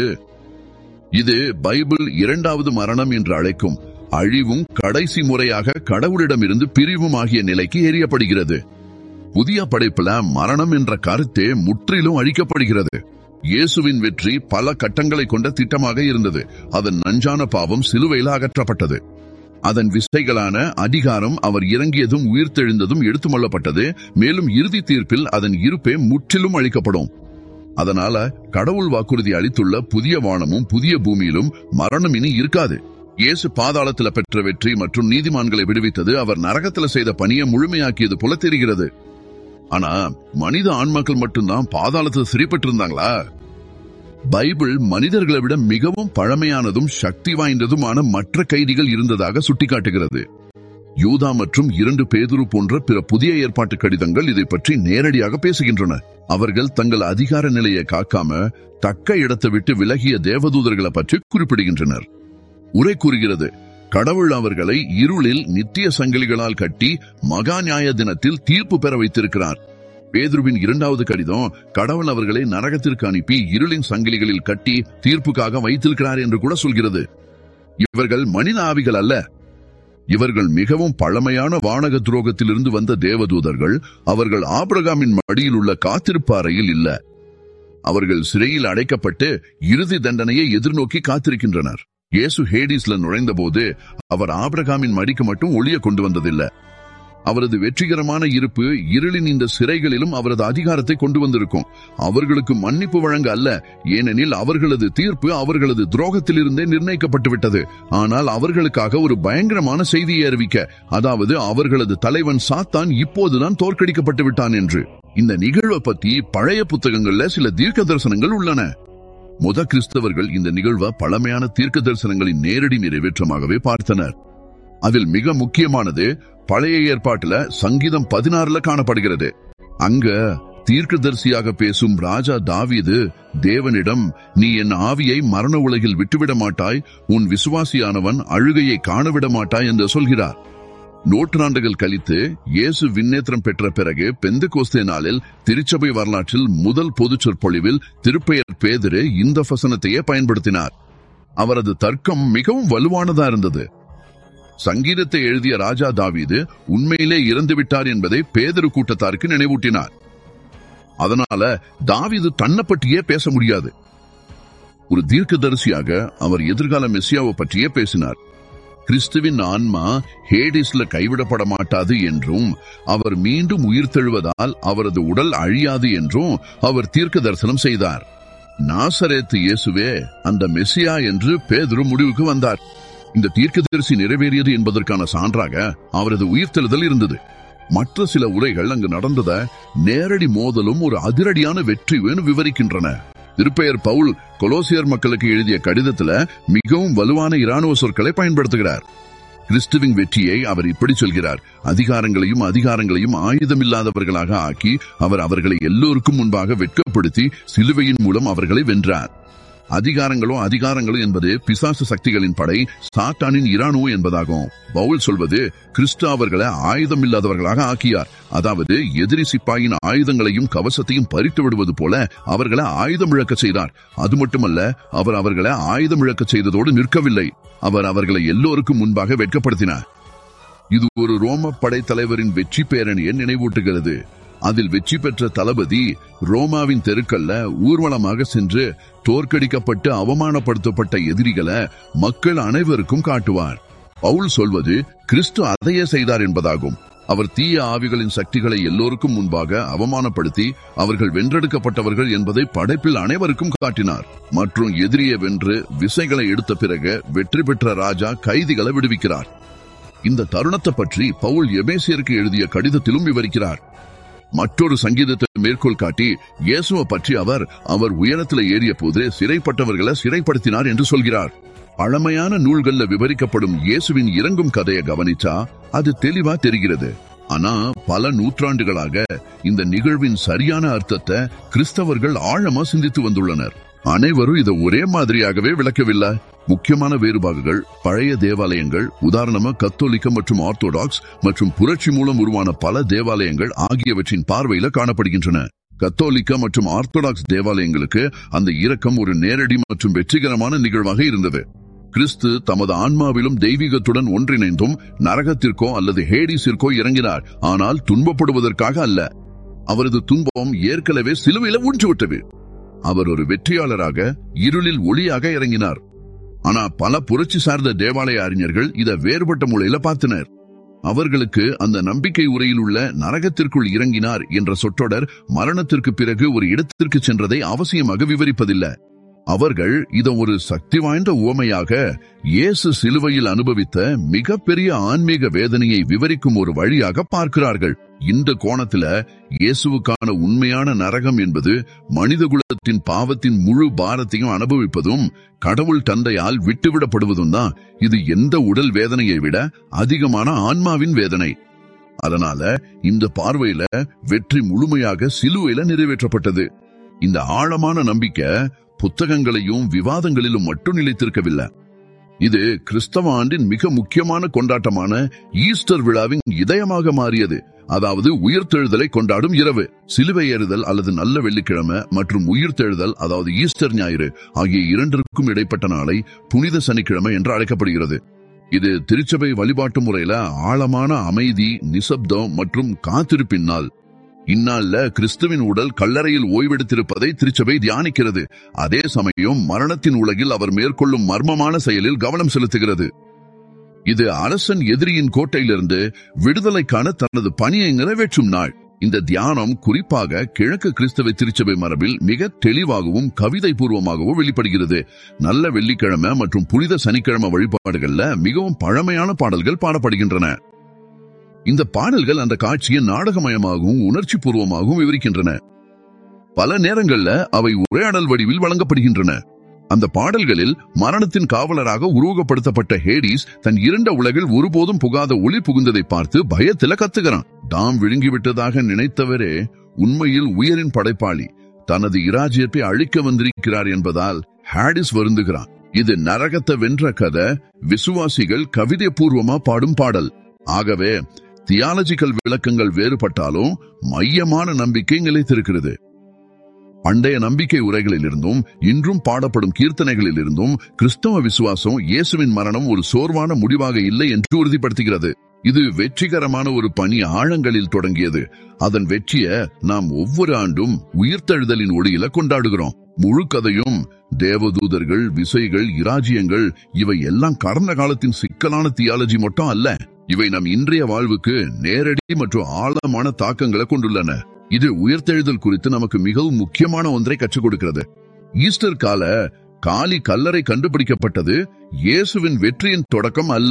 இது பைபிள் இரண்டாவது மரணம் என்று அழைக்கும் அழிவும் கடைசி முறையாக கடவுளிடமிருந்து பிரிவும் ஆகிய நிலைக்கு எரியப்படுகிறது புதிய படைப்புல மரணம் என்ற கருத்தே முற்றிலும் அழிக்கப்படுகிறது இயேசுவின் வெற்றி பல கட்டங்களை கொண்ட திட்டமாக இருந்தது அதன் நஞ்சான பாவம் சிலுவையில் அகற்றப்பட்டது அதன் விசைகளான அதிகாரம் அவர் இறங்கியதும் உயிர்த்தெழுந்ததும் எடுத்துமொள்ளப்பட்டது மேலும் இறுதி தீர்ப்பில் அதன் இருப்பே முற்றிலும் அளிக்கப்படும் அதனால கடவுள் வாக்குறுதி அளித்துள்ள புதிய வானமும் புதிய பூமியிலும் மரணம் இனி இருக்காது இயேசு பாதாளத்துல பெற்ற வெற்றி மற்றும் நீதிமான்களை விடுவித்தது அவர் நரகத்துல செய்த பணியை முழுமையாக்கியது போல தெரிகிறது ஆனா மனித ஆன்மாக்கள் மட்டும்தான் பாதாளத்தில் சிறைப்பட்டு இருந்தாங்களா பைபிள் மனிதர்களை விட மிகவும் பழமையானதும் சக்தி வாய்ந்ததுமான மற்ற கைதிகள் இருந்ததாக சுட்டிக்காட்டுகிறது யூதா மற்றும் இரண்டு பேதுரு போன்ற பிற புதிய ஏற்பாட்டு கடிதங்கள் இதை பற்றி நேரடியாக பேசுகின்றன அவர்கள் தங்கள் அதிகார நிலையை காக்காம தக்க இடத்தை விட்டு விலகிய தேவதூதர்களை பற்றி குறிப்பிடுகின்றனர் உரை கூறுகிறது கடவுள் அவர்களை இருளில் நித்திய சங்கிலிகளால் கட்டி மகா நியாய தினத்தில் தீர்ப்பு பெற வைத்திருக்கிறார் பேதுருவின் இரண்டாவது கடிதம் கடவுள் அவர்களை நரகத்திற்கு அனுப்பி இருளின் சங்கிலிகளில் கட்டி தீர்ப்புக்காக வைத்திருக்கிறார் என்று கூட சொல்கிறது இவர்கள் மனித ஆவிகள் அல்ல இவர்கள் மிகவும் பழமையான வானக துரோகத்திலிருந்து வந்த தேவதூதர்கள் அவர்கள் ஆபிரகாமின் மடியில் உள்ள காத்திருப்பு அறையில் இல்ல அவர்கள் சிறையில் அடைக்கப்பட்டு இறுதி தண்டனையை எதிர்நோக்கி காத்திருக்கின்றனர் இயேசு ஹேடிஸ்ல நுழைந்தபோது அவர் ஆபிரகாமின் மடிக்கு மட்டும் ஒளிய கொண்டு வந்ததில்லை அவரது வெற்றிகரமான இருப்பு இருளின் இந்த சிறைகளிலும் அவரது அதிகாரத்தை கொண்டு வந்திருக்கும் அவர்களுக்கு மன்னிப்பு வழங்க அல்ல ஏனெனில் அவர்களது தீர்ப்பு அவர்களது துரோகத்திலிருந்தே நிர்ணயிக்கப்பட்டு விட்டது ஆனால் அவர்களுக்காக ஒரு பயங்கரமான செய்தியை அறிவிக்க அதாவது அவர்களது தலைவன் சாத்தான் இப்போதுதான் தோற்கடிக்கப்பட்டு விட்டான் என்று இந்த நிகழ்வை பத்தி பழைய புத்தகங்கள்ல சில தீர்க்க தரிசனங்கள் உள்ளன முத கிறிஸ்தவர்கள் இந்த நிகழ்வை பழமையான தீர்க்க தரிசனங்களின் நேரடி நிறைவேற்றமாகவே பார்த்தனர் அதில் மிக முக்கியமானது பழைய ஏற்பாட்டுல சங்கீதம் பதினாறுல காணப்படுகிறது அங்க தீர்க்கதரிசியாக பேசும் ராஜா தாவீது தேவனிடம் நீ என் ஆவியை மரண உலகில் விட்டுவிட மாட்டாய் உன் விசுவாசியானவன் அழுகையை காணவிட மாட்டாய் என்று சொல்கிறார் நூற்றாண்டுகள் கழித்து இயேசு விண்ணேற்றம் பெற்ற பிறகு பெந்து கோஸ்தே நாளில் திருச்சபை வரலாற்றில் முதல் பொது சொற்பொழிவில் திருப்பெயர் பேதிரு இந்த வசனத்தையே பயன்படுத்தினார் அவரது தர்க்கம் மிகவும் வலுவானதா இருந்தது சங்கீதத்தை எழுதிய ராஜா தாவீது உண்மையிலே இறந்து விட்டார் என்பதை பேதரு கூட்டத்தாருக்கு நினைவூட்டினார் அதனால தாவீது தன்னை பற்றியே பேச முடியாது ஒரு தீர்க்கதரிசியாக அவர் எதிர்கால மெஸ்ஸியாவை பற்றியே பேசினார் கிறிஸ்துவின் ஆன்மா ஹேடிஸ்ல கைவிடப்பட மாட்டாது என்றும் அவர் மீண்டும் உயிர் தெழுவதால் அவரது உடல் அழியாது என்றும் அவர் தீர்க்க தரிசனம் செய்தார் நாசரேத்து இயேசுவே அந்த மெஸ்ஸியா என்று பேதுரு முடிவுக்கு வந்தார் இந்த தீர்க்கதரிசி நிறைவேறியது என்பதற்கான சான்றாக அவரது உயிர்த்தெழுதல் இருந்தது மற்ற சில உரைகள் அங்கு நடந்தத நேரடி மோதலும் ஒரு அதிரடியான வெற்றியும் விவரிக்கின்றன திருப்பெயர் பவுல் கொலோசியர் மக்களுக்கு எழுதிய கடிதத்துல மிகவும் வலுவான இராணுவ சொற்களை பயன்படுத்துகிறார் கிறிஸ்துவின் வெற்றியை அவர் இப்படி சொல்கிறார் அதிகாரங்களையும் அதிகாரங்களையும் ஆயுதமில்லாதவர்களாக ஆக்கி அவர் அவர்களை எல்லோருக்கும் முன்பாக வெட்கப்படுத்தி சிலுவையின் மூலம் அவர்களை வென்றார் அதிகாரங்களோ அதிகாரங்களோ என்பது பிசாசு சக்திகளின் படை சாத்தானின் இராணுவம் என்பதாகும் பவுல் சொல்வது கிறிஸ்து அவர்களை ஆயுதம் இல்லாதவர்களாக ஆக்கியார் அதாவது எதிரி சிப்பாயின் ஆயுதங்களையும் கவசத்தையும் பறித்து விடுவது போல அவர்களை ஆயுதம் இழக்க செய்தார் அது மட்டுமல்ல அவர் அவர்களை ஆயுதம் இழக்க செய்ததோடு நிற்கவில்லை அவர் அவர்களை எல்லோருக்கும் முன்பாக வெட்கப்படுத்தினார் இது ஒரு ரோம படைத்தலைவரின் வெற்றி பேரணியை நினைவூட்டுகிறது அதில் வெற்றி பெற்ற தளபதி ரோமாவின் தெருக்கல்ல ஊர்வலமாக சென்று தோற்கடிக்கப்பட்டு அவமானப்படுத்தப்பட்ட எதிரிகளை மக்கள் அனைவருக்கும் காட்டுவார் பவுல் சொல்வது கிறிஸ்து அதையே செய்தார் என்பதாகும் அவர் தீய ஆவிகளின் சக்திகளை எல்லோருக்கும் முன்பாக அவமானப்படுத்தி அவர்கள் வென்றெடுக்கப்பட்டவர்கள் என்பதை படைப்பில் அனைவருக்கும் காட்டினார் மற்றும் எதிரியை வென்று விசைகளை எடுத்த பிறகு வெற்றி பெற்ற ராஜா கைதிகளை விடுவிக்கிறார் இந்த தருணத்தை பற்றி பவுல் எபேசியருக்கு எழுதிய கடிதத்திலும் விவரிக்கிறார் மற்றொரு சங்கீதத்தை மேற்கோள் காட்டி இயேசுவை பற்றி அவர் அவர் உயரத்தில் ஏறிய போது சிறைப்பட்டவர்களை சிறைப்படுத்தினார் என்று சொல்கிறார் பழமையான நூல்கள்ல விவரிக்கப்படும் இயேசுவின் இறங்கும் கதையை கவனிச்சா அது தெளிவா தெரிகிறது ஆனா பல நூற்றாண்டுகளாக இந்த நிகழ்வின் சரியான அர்த்தத்தை கிறிஸ்தவர்கள் ஆழமா சிந்தித்து வந்துள்ளனர் அனைவரும் இதை ஒரே மாதிரியாகவே விளக்கவில்லை முக்கியமான வேறுபாடுகள் பழைய தேவாலயங்கள் உதாரணமா கத்தோலிக்க மற்றும் ஆர்த்தோடாக்ஸ் மற்றும் புரட்சி மூலம் உருவான பல தேவாலயங்கள் ஆகியவற்றின் பார்வையில காணப்படுகின்றன கத்தோலிக்க மற்றும் ஆர்த்தோடாக்ஸ் தேவாலயங்களுக்கு அந்த இரக்கம் ஒரு நேரடி மற்றும் வெற்றிகரமான நிகழ்வாக இருந்தது கிறிஸ்து தமது ஆன்மாவிலும் தெய்வீகத்துடன் ஒன்றிணைந்தும் நரகத்திற்கோ அல்லது ஹேடிஸிற்கோ இறங்கினார் ஆனால் துன்பப்படுவதற்காக அல்ல அவரது துன்பம் ஏற்கனவே சிலுவையில ஊன்றுவிட்டது அவர் ஒரு வெற்றியாளராக இருளில் ஒளியாக இறங்கினார் ஆனா பல புரட்சி சார்ந்த தேவாலய அறிஞர்கள் இதை வேறுபட்ட முறையில பார்த்தனர் அவர்களுக்கு அந்த நம்பிக்கை உரையில் உள்ள நரகத்திற்குள் இறங்கினார் என்ற சொற்றொடர் மரணத்திற்கு பிறகு ஒரு இடத்திற்கு சென்றதை அவசியமாக விவரிப்பதில்லை அவர்கள் இதை ஒரு சக்தி வாய்ந்த உவமையாக இயேசு சிலுவையில் அனுபவித்த மிகப்பெரிய ஆன்மீக வேதனையை விவரிக்கும் ஒரு வழியாக பார்க்கிறார்கள் இந்த கோணத்துல இயேசுவுக்கான உண்மையான நரகம் என்பது மனிதகுலத்தின் பாவத்தின் முழு பாரத்தையும் அனுபவிப்பதும் கடவுள் தந்தையால் விட்டுவிடப்படுவதும் தான் இது எந்த உடல் வேதனையை விட அதிகமான ஆன்மாவின் வேதனை அதனால இந்த பார்வையில வெற்றி முழுமையாக சிலுவையில நிறைவேற்றப்பட்டது இந்த ஆழமான நம்பிக்கை புத்தகங்களையும் விவாதங்களிலும் மட்டும் நிலைத்திருக்கவில்லை இது கிறிஸ்தவ ஆண்டின் மிக முக்கியமான கொண்டாட்டமான ஈஸ்டர் விழாவின் இதயமாக மாறியது அதாவது உயிர்த்தெழுதலை கொண்டாடும் இரவு சிலுவை ஏறுதல் அல்லது நல்ல வெள்ளிக்கிழமை மற்றும் உயிர்த்தெழுதல் அதாவது ஈஸ்டர் ஞாயிறு ஆகிய இரண்டிற்கும் இடைப்பட்ட நாளை புனித சனிக்கிழமை என்று அழைக்கப்படுகிறது இது திருச்சபை வழிபாட்டு முறையில ஆழமான அமைதி நிசப்தம் மற்றும் காத்திருப்பின் நாள் இந்நாள்ல கிறிஸ்துவின் உடல் கல்லறையில் ஓய்வெடுத்திருப்பதை திருச்சபை தியானிக்கிறது அதே சமயம் மரணத்தின் உலகில் அவர் மேற்கொள்ளும் மர்மமான செயலில் கவனம் செலுத்துகிறது இது அரசன் எதிரியின் கோட்டையிலிருந்து விடுதலைக்கான தனது பணியை நிறைவேற்றும் நாள் இந்த தியானம் குறிப்பாக கிழக்கு கிறிஸ்தவ திருச்சபை மரபில் மிக தெளிவாகவும் கவிதை பூர்வமாகவும் வெளிப்படுகிறது நல்ல வெள்ளிக்கிழமை மற்றும் புனித சனிக்கிழமை வழிபாடுகள்ல மிகவும் பழமையான பாடல்கள் பாடப்படுகின்றன இந்த பாடல்கள் அந்த காட்சியை நாடகமயமாகவும் உணர்ச்சி பூர்வமாகவும் விவரிக்கின்றன பல நேரங்கள்ல அவை உரையாடல் வடிவில் வழங்கப்படுகின்றன அந்த பாடல்களில் மரணத்தின் காவலராக உருவகப்படுத்தப்பட்ட ஹேடிஸ் தன் இருண்ட உலகில் ஒருபோதும் புகாத ஒளி புகுந்ததை பார்த்து பயத்துல கத்துகிறான் தாம் விழுங்கிவிட்டதாக நினைத்தவரே உண்மையில் உயரின் படைப்பாளி தனது இராஜ்யத்தை அழிக்க வந்திருக்கிறார் என்பதால் ஹேடிஸ் வருந்துகிறான் இது நரகத்தை வென்ற கதை விசுவாசிகள் கவிதை பூர்வமா பாடும் பாடல் ஆகவே தியாலஜிக்கல் விளக்கங்கள் வேறுபட்டாலும் மையமான நம்பிக்கை நிலைத்திருக்கிறது பண்டைய நம்பிக்கை உரைகளில் இருந்தும் இன்றும் பாடப்படும் கீர்த்தனைகளில் இருந்தும் கிறிஸ்தவ விசுவாசம் இயேசுவின் மரணம் ஒரு சோர்வான முடிவாக இல்லை என்று உறுதிப்படுத்துகிறது இது வெற்றிகரமான ஒரு பணி ஆழங்களில் தொடங்கியது அதன் வெற்றிய நாம் ஒவ்வொரு ஆண்டும் உயிர்த்தெழுதலின் ஒளியில கொண்டாடுகிறோம் முழு கதையும் தேவதூதர்கள் விசைகள் இராஜ்யங்கள் இவை எல்லாம் கடந்த காலத்தின் சிக்கலான தியாலஜி மட்டும் அல்ல இவை நம் இன்றைய வாழ்வுக்கு நேரடி மற்றும் ஆழமான தாக்கங்களை கொண்டுள்ளன இது உயிர்த்தெழுதல் குறித்து நமக்கு மிகவும் முக்கியமான ஒன்றை கற்றுக் கொடுக்கிறது ஈஸ்டர் கால காலி கல்லறை கண்டுபிடிக்கப்பட்டது இயேசுவின் வெற்றியின் தொடக்கம் அல்ல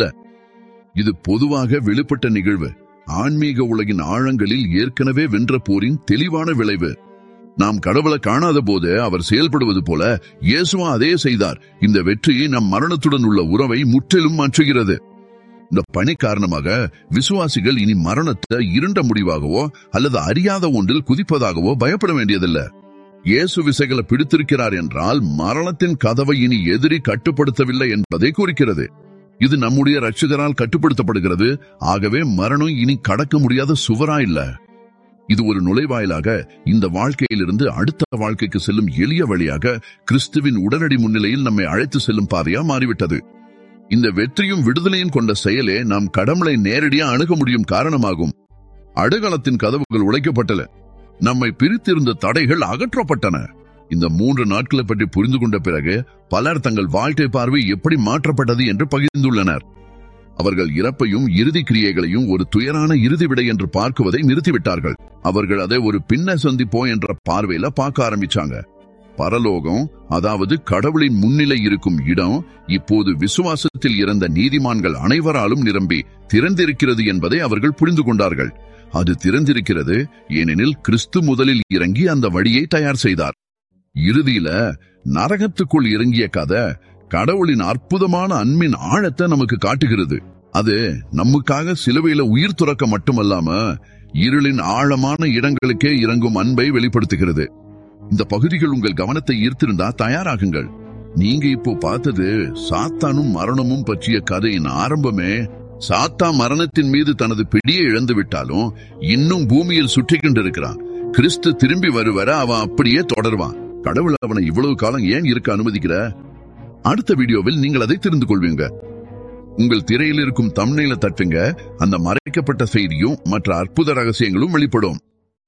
இது பொதுவாக வெளிப்பட்ட நிகழ்வு ஆன்மீக உலகின் ஆழங்களில் ஏற்கனவே வென்ற போரின் தெளிவான விளைவு நாம் கடவுளை காணாத போது அவர் செயல்படுவது போல இயேசுவா அதே செய்தார் இந்த வெற்றி நம் மரணத்துடன் உள்ள உறவை முற்றிலும் மாற்றுகிறது இந்த பணி காரணமாக விசுவாசிகள் இனி மரணத்தை இருண்ட முடிவாகவோ அல்லது அறியாத ஒன்றில் குதிப்பதாகவோ பயப்பட வேண்டியதில்லை இயேசு விசைகளை பிடித்திருக்கிறார் என்றால் மரணத்தின் கதவை இனி எதிரி கட்டுப்படுத்தவில்லை என்பதை குறிக்கிறது இது நம்முடைய ரட்சகரால் கட்டுப்படுத்தப்படுகிறது ஆகவே மரணம் இனி கடக்க முடியாத சுவரா இல்ல இது ஒரு நுழைவாயிலாக இந்த வாழ்க்கையிலிருந்து அடுத்த வாழ்க்கைக்கு செல்லும் எளிய வழியாக கிறிஸ்துவின் உடனடி முன்னிலையில் நம்மை அழைத்து செல்லும் பாதையா மாறிவிட்டது இந்த வெற்றியும் விடுதலையும் கொண்ட செயலே நாம் கடவுளை நேரடியா அணுக முடியும் காரணமாகும் அடுகளத்தின் கதவுகள் உடைக்கப்பட்டன நம்மை பிரித்திருந்த தடைகள் அகற்றப்பட்டன இந்த மூன்று நாட்களை பற்றி புரிந்து கொண்ட பிறகு பலர் தங்கள் வாழ்க்கை பார்வை எப்படி மாற்றப்பட்டது என்று பகிர்ந்துள்ளனர் அவர்கள் இறப்பையும் இறுதி கிரியைகளையும் ஒரு துயரான இறுதி விடை என்று பார்க்குவதை நிறுத்திவிட்டார்கள் அவர்கள் அதை ஒரு பின்ன சந்திப்போ என்ற பார்வையில பார்க்க ஆரம்பிச்சாங்க பரலோகம் அதாவது கடவுளின் முன்னிலை இருக்கும் இடம் இப்போது விசுவாசத்தில் இறந்த நீதிமான்கள் அனைவராலும் நிரம்பி திறந்திருக்கிறது என்பதை அவர்கள் புரிந்து கொண்டார்கள் அது திறந்திருக்கிறது ஏனெனில் கிறிஸ்து முதலில் இறங்கி அந்த வழியை தயார் செய்தார் இறுதியில நரகத்துக்குள் இறங்கிய கதை கடவுளின் அற்புதமான அன்பின் ஆழத்தை நமக்கு காட்டுகிறது அது நமக்காக சிலுவையில உயிர் துறக்க மட்டுமல்லாம இருளின் ஆழமான இடங்களுக்கே இறங்கும் அன்பை வெளிப்படுத்துகிறது இந்த பகுதிகள் உங்கள் கவனத்தை ஈர்த்திருந்தா தயாராகுங்கள் நீங்க இப்போ பார்த்தது சாத்தானும் மரணமும் பற்றிய கதையின் ஆரம்பமே சாத்தா மரணத்தின் மீது தனது பிடியை இழந்து விட்டாலும் இன்னும் பூமியில் சுற்றி கொண்டிருக்கிறான் கிறிஸ்து திரும்பி வருவர அவன் அப்படியே தொடர்வான் கடவுள் அவனை இவ்வளவு காலம் ஏன் இருக்க அனுமதிக்கிற அடுத்த வீடியோவில் நீங்கள் அதை தெரிந்து கொள்வீங்க உங்கள் திரையில் இருக்கும் தம்னையில தட்டுங்க அந்த மறைக்கப்பட்ட செய்தியும் மற்ற அற்புத ரகசியங்களும் வெளிப்படும்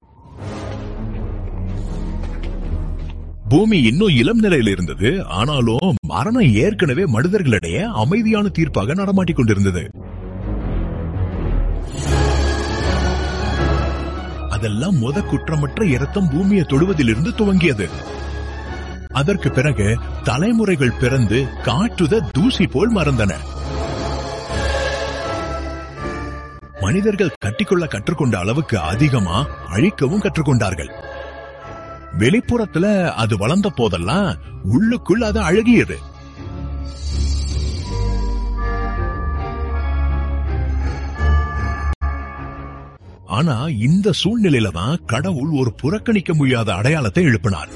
பூமி இன்னும் இளம் நிலையில் இருந்தது ஆனாலும் மரணம் ஏற்கனவே மனிதர்களிடையே அமைதியான தீர்ப்பாக நடமாட்டிக் கொண்டிருந்தது அதெல்லாம் முத குற்றமற்ற இரத்தம் பூமியை தொடுவதிலிருந்து துவங்கியது அதற்கு பிறகு தலைமுறைகள் பிறந்து காற்றுத தூசி போல் மறந்தன மனிதர்கள் கட்டிக்கொள்ள கற்றுக்கொண்ட அளவுக்கு அதிகமா அழிக்கவும் கற்றுக்கொண்டார்கள் வெளிப்புறத்துல அது வளர்ந்த போதெல்லாம் உள்ளுக்குள் அது அழகியது ஆனா இந்த சூழ்நிலையில தான் கடவுள் ஒரு புறக்கணிக்க முடியாத அடையாளத்தை எழுப்பினார்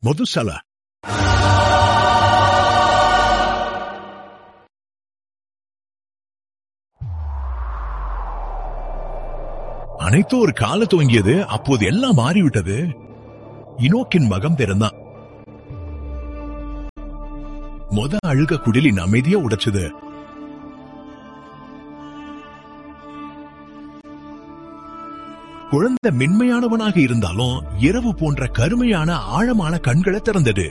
மதுசல அனைத்து ஒரு கால துவங்கியது அப்போது எல்லாம் மாறிவிட்டது இனோக்கின் மகம் பிறந்தான் மொத அழுக குடிலின் அமைதிய உடைச்சது குழந்தை மென்மையானவனாக இருந்தாலும் இரவு போன்ற கருமையான ஆழமான கண்களை திறந்தது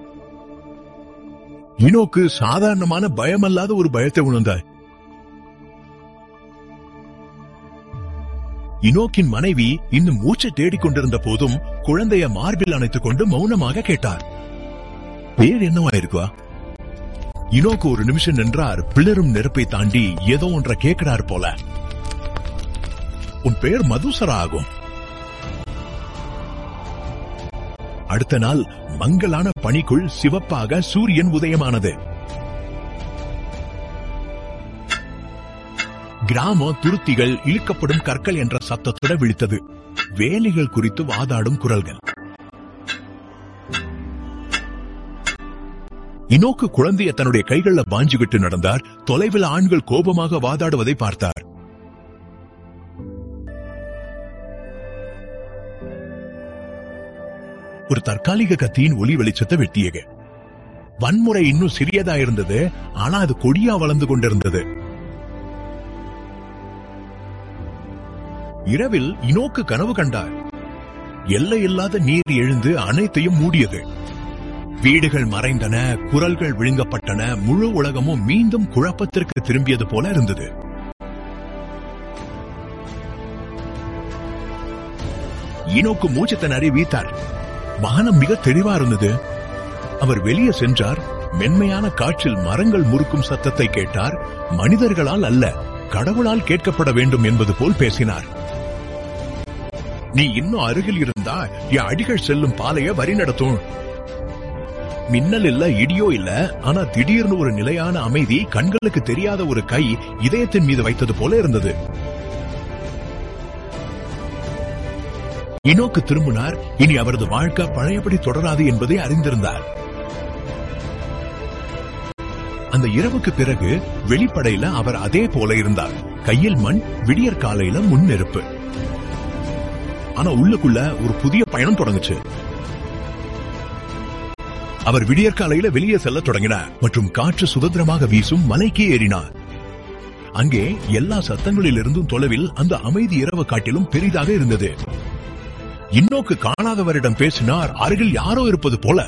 இனோக்கு சாதாரணமான பயமல்லாத ஒரு பயத்தை உணர்ந்தார் இனோக்கின் மனைவி இன்னும் மூச்சை தேடிக் கொண்டிருந்த போதும் குழந்தைய மார்பில் அணைத்துக் கொண்டு மௌனமாக கேட்டார் பேர் என்னவா இருக்குவா இனோக்கு ஒரு நிமிஷம் நின்றார் பிளரும் நெருப்பை தாண்டி ஏதோ ஒன்றை கேட்கிறார் போல உன் பெயர் மதுசரா ஆகும் அடுத்த நாள் மங்கலான பனிக்குள் சிவப்பாக சூரியன் உதயமானது கிராம துருத்திகள் இழுக்கப்படும் கற்கள் என்ற சத்தத்துட விழித்தது வேலிகள் குறித்து வாதாடும் குரல்கள் இனோக்கு குழந்தைய தன்னுடைய கைகள்ல பாஞ்சுகிட்டு நடந்தார் தொலைவில் ஆண்கள் கோபமாக வாதாடுவதை பார்த்தார் ஒரு தற்காலிக கத்தியின் ஒளி வெளிச்சத்தை வெட்டியக வன்முறை இன்னும் சிறியதா இருந்தது ஆனா அது கொடியா வளர்ந்து கொண்டிருந்தது இரவில் இனோக்கு கனவு கண்டார் எல்லையில்லாத நீர் எழுந்து அனைத்தையும் மூடியது வீடுகள் மறைந்தன குரல்கள் விழுங்கப்பட்டன முழு உலகமும் மீண்டும் குழப்பத்திற்கு திரும்பியது போல இருந்தது ஈனோக்கு மூச்சத்தனரை வீத்தார் வானம் மிக தெளிவா இருந்தது அவர் வெளியே சென்றார் மென்மையான காற்றில் மரங்கள் முறுக்கும் சத்தத்தை கேட்டார் மனிதர்களால் அல்ல கடவுளால் கேட்கப்பட வேண்டும் என்பது போல் பேசினார் நீ இன்னும் அருகில் இருந்தா என் அடிகள் செல்லும் பாலைய வரி நடத்தும் மின்னல் இல்ல இடியோ இல்ல ஆனா திடீர்னு ஒரு நிலையான அமைதி கண்களுக்கு தெரியாத ஒரு கை இதயத்தின் மீது வைத்தது போல இருந்தது இனோக்கு திரும்பினார் இனி அவரது வாழ்க்கை பழையபடி தொடராது என்பதை அறிந்திருந்தார் அந்த இரவுக்கு பிறகு வெளிப்படையில அவர் அதே போல இருந்தார் கையில் மண் விடியற் காலையில முன் நெருப்பு ஆனா உள்ளுக்குள்ள ஒரு புதிய பயணம் தொடங்குச்சு அவர் விடியற்காலையில வெளியே செல்ல தொடங்கினார் மற்றும் காற்று சுதந்திரமாக வீசும் மலைக்கு ஏறினார் அங்கே எல்லா சத்தங்களிலிருந்தும் தொலைவில் அந்த அமைதி இரவு காட்டிலும் பெரிதாக இருந்தது இன்னோக்கு காணாதவரிடம் பேசினார் அருகில் யாரோ இருப்பது போல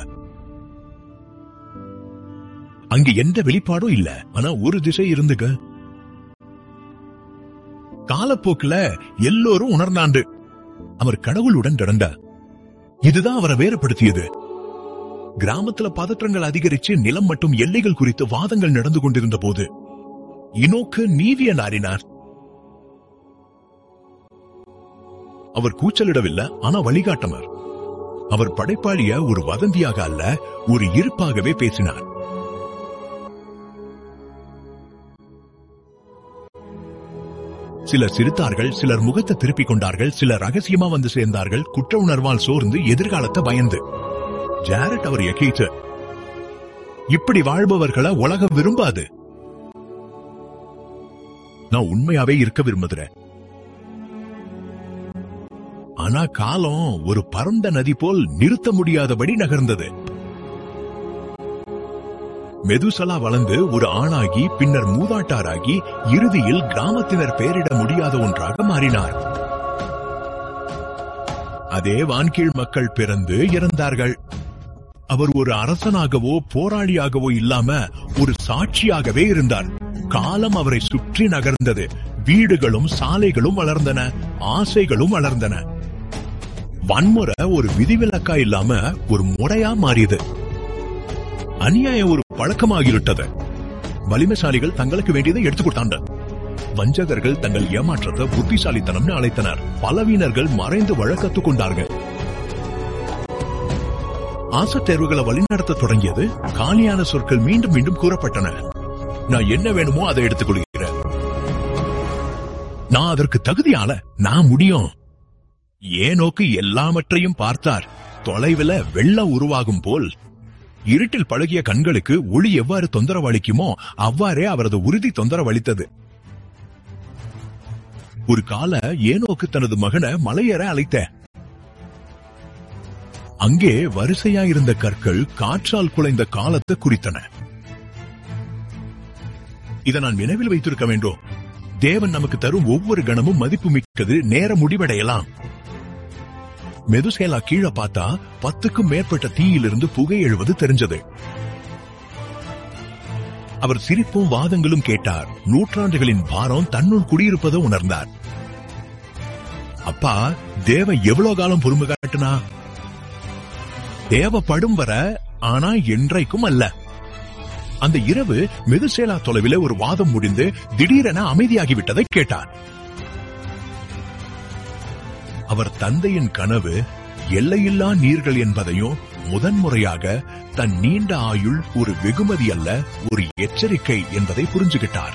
அங்கு எந்த வெளிப்பாடும் இல்ல ஆனா ஒரு திசை இருந்துக காலப்போக்குல எல்லோரும் உணர்ந்தாண்டு அவர் கடவுளுடன் நடந்தார் இதுதான் அவரை வேறுபடுத்தியது கிராமத்துல பதற்றங்கள் அதிகரிச்சு நிலம் மற்றும் எல்லைகள் குறித்து வாதங்கள் நடந்து கொண்டிருந்த போது இனோக்கு நீதிய நாரினார் அவர் கூச்சலிடவில்லை ஆனா வழிகாட்டமர் அவர் படைப்பாளிய ஒரு வதந்தியாக அல்ல ஒரு இருப்பாகவே பேசினார் சிலர் சிரித்தார்கள் சிலர் முகத்தை திருப்பிக் கொண்டார்கள் சிலர் ரகசியமா வந்து சேர்ந்தார்கள் குற்ற உணர்வால் சோர்ந்து எதிர்காலத்தை பயந்து ஜாரட் அவர் எக்கீச்சு இப்படி வாழ்பவர்களை உலகம் விரும்பாது நான் உண்மையாவே இருக்க விரும்புகிறேன் ஆனா காலம் ஒரு பரந்த நதி போல் நிறுத்த முடியாதபடி நகர்ந்தது மெதுசலா வளர்ந்து ஒரு ஆணாகி பின்னர் மூதாட்டாராகி இறுதியில் கிராமத்தினர் பெயரிட முடியாத ஒன்றாக மாறினார் அதே வான்கீழ் மக்கள் பிறந்து இறந்தார்கள் அவர் ஒரு அரசனாகவோ போராளியாகவோ இல்லாம ஒரு சாட்சியாகவே இருந்தார் காலம் அவரை சுற்றி நகர்ந்தது வீடுகளும் சாலைகளும் வளர்ந்தன ஆசைகளும் வளர்ந்தன வன்முறை ஒரு விதிவிலக்கா இல்லாம ஒரு முறையா மாறியது அநியாயம் ஒரு பழக்கமாகிவிட்டது வலிமைசாலிகள் தங்களுக்கு வேண்டியதை எடுத்துக் கொடுத்தாங்க வஞ்சகர்கள் தங்கள் ஏமாற்றத்தை புத்திசாலித்தனம்னு அழைத்தனர் பலவீனர்கள் மறைந்து வழக்கத்துக் கொண்டார்கள் ஆசை தேர்வுகளை வழிநடத்த தொடங்கியது காலியான சொற்கள் மீண்டும் மீண்டும் கூறப்பட்டன நான் என்ன வேணுமோ அதை எடுத்துக் கொள்கிறேன் நான் அதற்கு தகுதியால நான் முடியும் ஏனோக்கு எல்லாவற்றையும் பார்த்தார் தொலைவில் வெள்ளம் உருவாகும் போல் இருட்டில் பழகிய கண்களுக்கு ஒளி எவ்வாறு தொந்தரவு அளிக்குமோ அவ்வாறே அவரது உறுதி தொந்தரவு அளித்தது ஒரு கால ஏனோக்கு தனது மகனை மலையேற அழைத்த அங்கே வரிசையாயிருந்த கற்கள் காற்றால் குலைந்த காலத்தை குறித்தன இதை நான் நினைவில் வைத்திருக்க வேண்டும் தேவன் நமக்கு தரும் ஒவ்வொரு கணமும் மதிப்பு மிக்கது நேர முடிவடையலாம் மெதுசேலா கீழே பார்த்தா பத்துக்கும் மேற்பட்ட தீயிலிருந்து புகை எழுவது தெரிஞ்சது அவர் சிரிப்பும் வாதங்களும் கேட்டார் நூற்றாண்டுகளின் பாரம் தன்னுள் குடியிருப்பதை உணர்ந்தார் அப்பா தேவ எவ்வளவு காலம் பொறுமை காட்டுனா தேவைப்படும் வர ஆனா என்றைக்கும் அல்ல அந்த இரவு மெதுசேலா தொலைவிலே ஒரு வாதம் முடிந்து திடீரென அமைதியாகிவிட்டதை கேட்டார் அவர் தந்தையின் கனவு எல்லையில்லா நீர்கள் என்பதையும் முதன்முறையாக தன் நீண்ட ஆயுள் ஒரு வெகுமதி அல்ல ஒரு எச்சரிக்கை என்பதை புரிஞ்சுகிட்டார்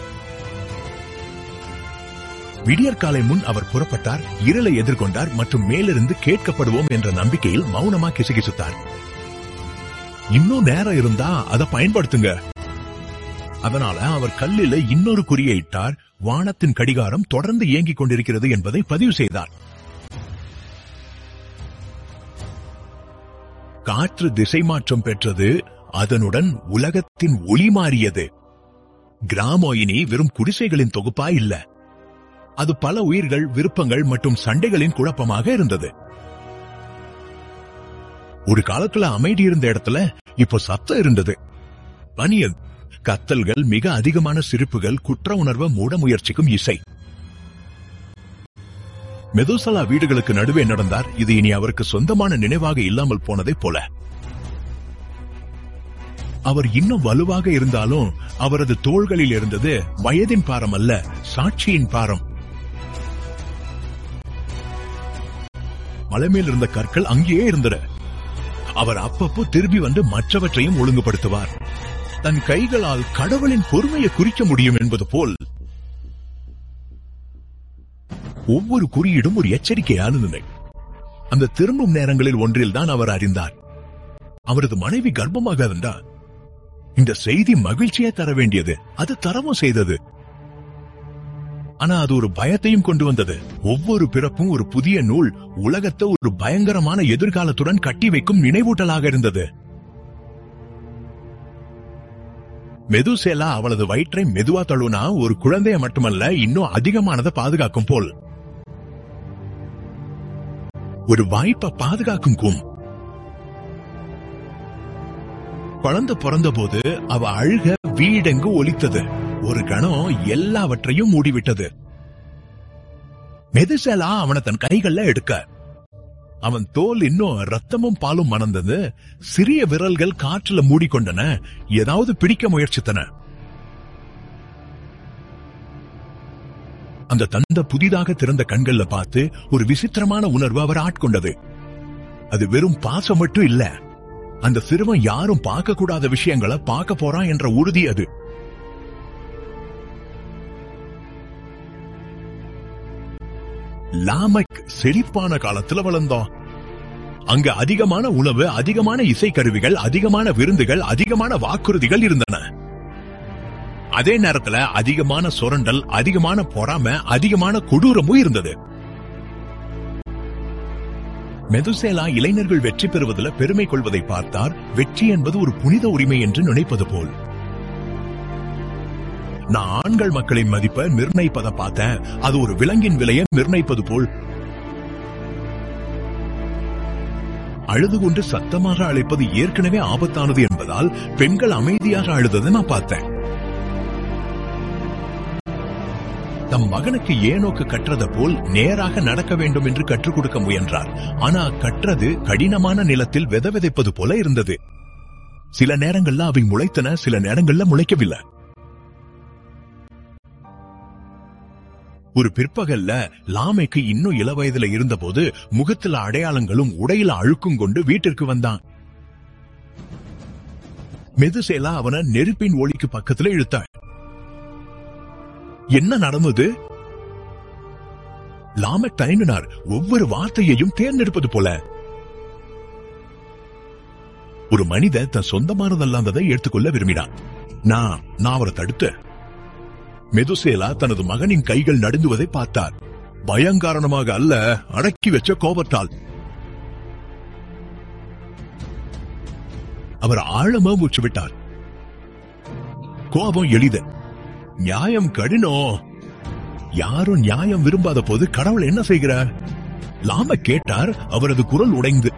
விடியற்காலை முன் அவர் புறப்பட்டார் இருளை எதிர்கொண்டார் மற்றும் மேலிருந்து கேட்கப்படுவோம் என்ற நம்பிக்கையில் மௌனமா கிசுகிசுத்தார் இன்னும் நேரம் இருந்தா அதை பயன்படுத்துங்க அதனால அவர் கல்லில இன்னொரு குறியை இட்டார் வானத்தின் கடிகாரம் தொடர்ந்து இயங்கிக் கொண்டிருக்கிறது என்பதை பதிவு செய்தார் காற்று திசை மாற்றம் பெற்றது அதனுடன் உலகத்தின் ஒளி மாறியது கிராமோ இனி வெறும் குடிசைகளின் தொகுப்பா இல்ல அது பல உயிர்கள் விருப்பங்கள் மற்றும் சண்டைகளின் குழப்பமாக இருந்தது ஒரு காலத்துல அமைதி இருந்த இடத்துல இப்போ சத்தம் இருந்தது பனியல் கத்தல்கள் மிக அதிகமான சிரிப்புகள் குற்ற உணர்வை மூட முயற்சிக்கும் இசை மெதுசலா வீடுகளுக்கு நடுவே நடந்தார் இது இனி அவருக்கு சொந்தமான நினைவாக இல்லாமல் போனதைப் போல அவர் இன்னும் வலுவாக இருந்தாலும் அவரது தோள்களில் இருந்தது வயதின் பாரம் அல்ல சாட்சியின் பாரம் மலை மேல் இருந்த கற்கள் அங்கேயே இருந்தன அவர் அப்பப்போ திரும்பி வந்து மற்றவற்றையும் ஒழுங்குபடுத்துவார் தன் கைகளால் கடவுளின் பொறுமையை குறிக்க முடியும் என்பது போல் ஒவ்வொரு குறியீடும் ஒரு எச்சரிக்கையானது அந்த திரும்பும் நேரங்களில் ஒன்றில் தான் அவர் அறிந்தார் அவரது மனைவி கர்ப்பமாக இருந்தார் இந்த செய்தி மகிழ்ச்சியை தர வேண்டியது அது தரவும் செய்தது ஆனா அது ஒரு பயத்தையும் கொண்டு வந்தது ஒவ்வொரு பிறப்பும் ஒரு புதிய நூல் உலகத்தை ஒரு பயங்கரமான எதிர்காலத்துடன் கட்டி வைக்கும் நினைவூட்டலாக இருந்தது மெதுசேலா அவளது வயிற்றை மெதுவா தழுனா ஒரு குழந்தைய மட்டுமல்ல இன்னும் அதிகமானதை பாதுகாக்கும் போல் ஒரு வாய்ப்பை பாதுகாக்கும் கும் குழந்தை பிறந்தபோது அவ அழுக வீடெங்கு ஒலித்தது ஒரு கணம் எல்லாவற்றையும் மூடிவிட்டது மெதுசேலா அவனை தன் கைகள்ல எடுக்க அவன் தோல் இன்னும் ரத்தமும் பாலும் மணந்தது சிறிய விரல்கள் காற்றுல மூடிக்கொண்டன ஏதாவது பிடிக்க முயற்சித்தன அந்த தந்த புதிதாக திறந்த கண்கள்ல பார்த்து ஒரு விசித்திரமான உணர்வு அவர் ஆட்கொண்டது அது வெறும் பாசம் மட்டும் இல்ல அந்த சிறுவன் யாரும் பார்க்க கூடாத விஷயங்களை பார்க்க போறான் என்ற உறுதி அது லாமக் செழிப்பான காலத்துல வளர்ந்தோம் அங்க அதிகமான உணவு அதிகமான இசைக்கருவிகள் அதிகமான விருந்துகள் அதிகமான வாக்குறுதிகள் இருந்தன அதே நேரத்துல அதிகமான சுரண்டல் அதிகமான பொறாம அதிகமான கொடூரமும் இருந்தது மெதுசேலா இளைஞர்கள் வெற்றி பெறுவதில் பெருமை கொள்வதை பார்த்தார் வெற்றி என்பது ஒரு புனித உரிமை என்று நினைப்பது போல் நான் ஆண்கள் மக்களின் மதிப்பை நிர்ணயிப்பதை பார்த்தேன் அது ஒரு விலங்கின் விலையை நிர்ணயிப்பது போல் அழுது கொண்டு சத்தமாக அழைப்பது ஏற்கனவே ஆபத்தானது என்பதால் பெண்கள் அமைதியாக அழுததை நான் பார்த்தேன் தம் மகனுக்கு ஏனோக்கு கற்றத போல் நேராக நடக்க வேண்டும் என்று கற்றுக் கொடுக்க முயன்றார் ஆனா கற்றது கடினமான நிலத்தில் வித விதைப்பது போல இருந்தது சில நேரங்கள்ல அவை முளைத்தன சில நேரங்கள்ல முளைக்கவில்லை ஒரு பிற்பகல்ல லாமைக்கு இன்னும் இளவயதுல இருந்தபோது முகத்துல அடையாளங்களும் உடையில அழுக்கும் கொண்டு வீட்டிற்கு வந்தான் மெதுசேலா அவனை நெருப்பின் ஒளிக்கு பக்கத்துல இழுத்தாள் என்ன நடந்தது லாமக் தயங்கினார் ஒவ்வொரு வார்த்தையையும் தேர்ந்தெடுப்பது போல ஒரு மனிதன் தன் சொந்தமானதல்லாததை எடுத்துக்கொள்ள விரும்பினான் நான் நான் அவரை தடுத்து மெதுசேலா தனது மகனின் கைகள் நடுங்குவதை பார்த்தார் பயங்காரணமாக அல்ல அடக்கி வச்ச கோபத்தால் அவர் ஆழமா மூச்சு விட்டார் கோபம் எளிது நியாயம் கடினம் யாரும் நியாயம் விரும்பாத போது கடவுள் என்ன செய்கிறார் லாம கேட்டார் அவரது குரல் உடைந்து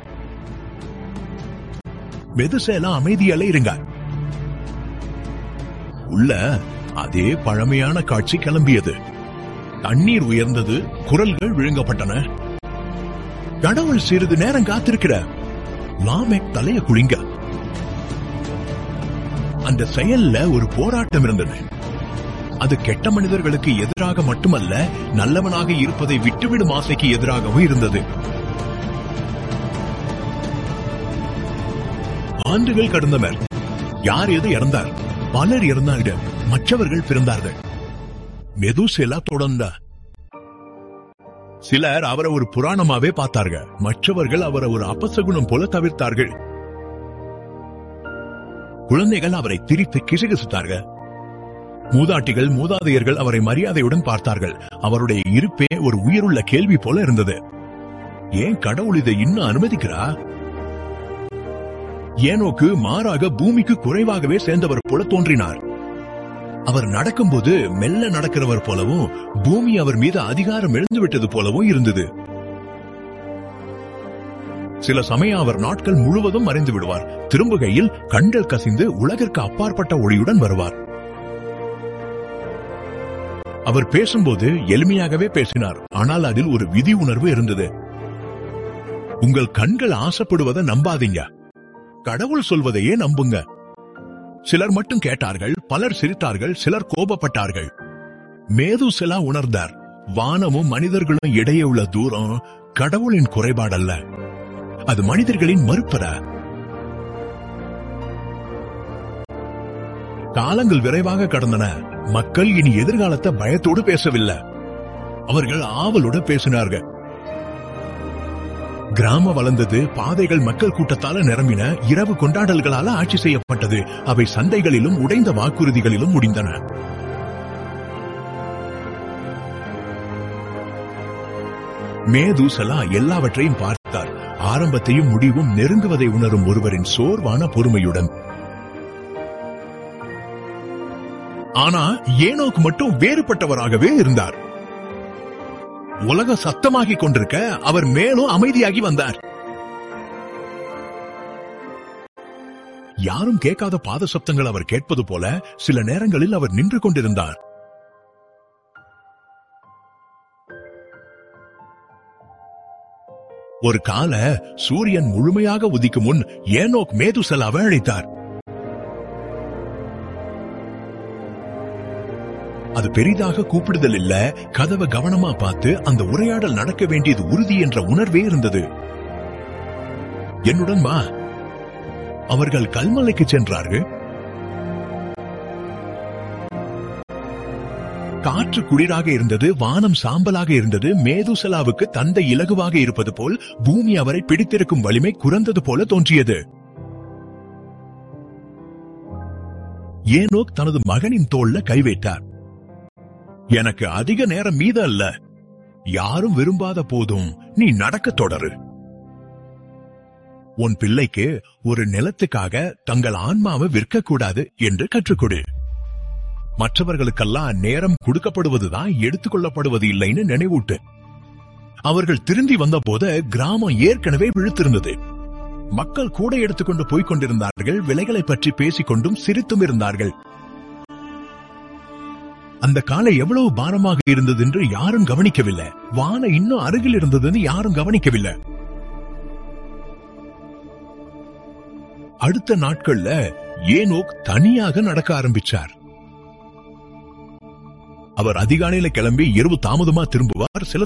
மெதுசேலா அமைதியால இருங்க உள்ள அதே பழமையான காட்சி கிளம்பியது தண்ணீர் உயர்ந்தது குரல்கள் விழுங்கப்பட்டன கடவுள் சிறிது நேரம் காத்திருக்கிற லாமெக் தலைய குளிங்க அந்த செயல்ல ஒரு போராட்டம் இருந்தது அது கெட்ட மனிதர்களுக்கு எதிராக மட்டுமல்ல நல்லவனாக இருப்பதை விட்டுவிடும் ஆசைக்கு எதிராகவும் இருந்தது ஆண்டுகள் கடந்தனர் யார் எது இறந்தார் பலர் இறந்தார்கள் மற்றவர்கள் பிறந்தார்கள் மெதுசெலா தொடர்ந்த சிலர் அவரை ஒரு புராணமாவே பார்த்தார்கள் மற்றவர்கள் அவரை ஒரு அபசகுணம் போல தவிர்த்தார்கள் குழந்தைகள் அவரை திரித்து கிசுகிசுத்தார்கள் மூதாட்டிகள் மூதாதையர்கள் அவரை மரியாதையுடன் பார்த்தார்கள் அவருடைய இருப்பே ஒரு உயிருள்ள கேள்வி போல இருந்தது ஏன் கடவுள் இதை இன்னும் அனுமதிக்கிறா ஏனோக்கு மாறாக பூமிக்கு குறைவாகவே சேர்ந்தவர் போல தோன்றினார் அவர் நடக்கும்போது மெல்ல நடக்கிறவர் போலவும் பூமி அவர் மீது அதிகாரம் எழுந்து விட்டது போலவும் இருந்தது சில சமயம் அவர் நாட்கள் முழுவதும் மறைந்து விடுவார் திரும்புகையில் கண்கள் கசிந்து உலகிற்கு அப்பாற்பட்ட ஒளியுடன் வருவார் அவர் பேசும்போது எளிமையாகவே பேசினார் ஆனால் அதில் ஒரு விதி உணர்வு இருந்தது உங்கள் கண்கள் ஆசைப்படுவதை நம்பாதீங்க கடவுள் சொல்வதையே நம்புங்க சிலர் மட்டும் கேட்டார்கள் பலர் சிரித்தார்கள் சிலர் கோபப்பட்டார்கள் மேதுசெலா உணர்ந்தார் வானமும் மனிதர்களும் இடையே உள்ள தூரம் கடவுளின் குறைபாடல்ல அது மனிதர்களின் மறுப்பற காலங்கள் விரைவாக கடந்தன மக்கள் இனி எதிர்காலத்தை பயத்தோடு பேசவில்லை அவர்கள் ஆவலோடு பேசினார்கள் கிராமம் வளர்ந்தது பாதைகள் மக்கள் கூட்டத்தால நிரம்பின இரவு கொண்டாடல்களால ஆட்சி செய்யப்பட்டது அவை சந்தைகளிலும் உடைந்த வாக்குறுதிகளிலும் முடிந்தன மேதுசலா எல்லாவற்றையும் பார்த்தார் ஆரம்பத்தையும் முடிவும் நெருங்குவதை உணரும் ஒருவரின் சோர்வான பொறுமையுடன் ஆனா ஏனோக்கு மட்டும் வேறுபட்டவராகவே இருந்தார் உலக சத்தமாகிக் கொண்டிருக்க அவர் மேலும் அமைதியாகி வந்தார் யாரும் கேட்காத பாத சப்தங்கள் அவர் கேட்பது போல சில நேரங்களில் அவர் நின்று கொண்டிருந்தார் ஒரு கால சூரியன் முழுமையாக உதிக்கும் முன் ஏனோக் மேதுசலாவை அழைத்தார் அது பெரிதாக கூப்பிடுதல் இல்ல கதவை கவனமா பார்த்து அந்த உரையாடல் நடக்க வேண்டியது உறுதி என்ற உணர்வே இருந்தது என்னுடன் வா அவர்கள் கல்மலைக்கு சென்றார்கள் காற்று குளிராக இருந்தது வானம் சாம்பலாக இருந்தது மேதுசலாவுக்கு தந்தை இலகுவாக இருப்பது போல் பூமி அவரை பிடித்திருக்கும் வலிமை குறைந்தது போல தோன்றியது ஏனோக் தனது மகனின் தோல்ல கை வைத்தார் எனக்கு அதிக நேரம் மீத அல்ல யாரும் விரும்பாத போதும் நீ நடக்க தொடரு உன் பிள்ளைக்கு ஒரு நிலத்துக்காக தங்கள் ஆன்மாவை விற்கக்கூடாது என்று கற்றுக்கொடு மற்றவர்களுக்கெல்லாம் நேரம் கொடுக்கப்படுவதுதான் எடுத்துக்கொள்ளப்படுவது இல்லைன்னு நினைவூட்டு அவர்கள் திரும்பி வந்த போது கிராமம் ஏற்கனவே விழுத்திருந்தது மக்கள் கூட எடுத்துக்கொண்டு போய்க் கொண்டிருந்தார்கள் விலைகளை பற்றி பேசிக் கொண்டும் சிரித்தும் இருந்தார்கள் அந்த காலை எவ்வளவு பாரமாக இருந்தது என்று யாரும் கவனிக்கவில்லை வான இன்னும் அருகில் இருந்ததுன்னு யாரும் கவனிக்கவில்லை அடுத்த நாட்கள்ல ஏனோக் தனியாக நடக்க ஆரம்பிச்சார் அவர் அதிகாலையில கிளம்பி இரவு தாமதமா திரும்புவார் சில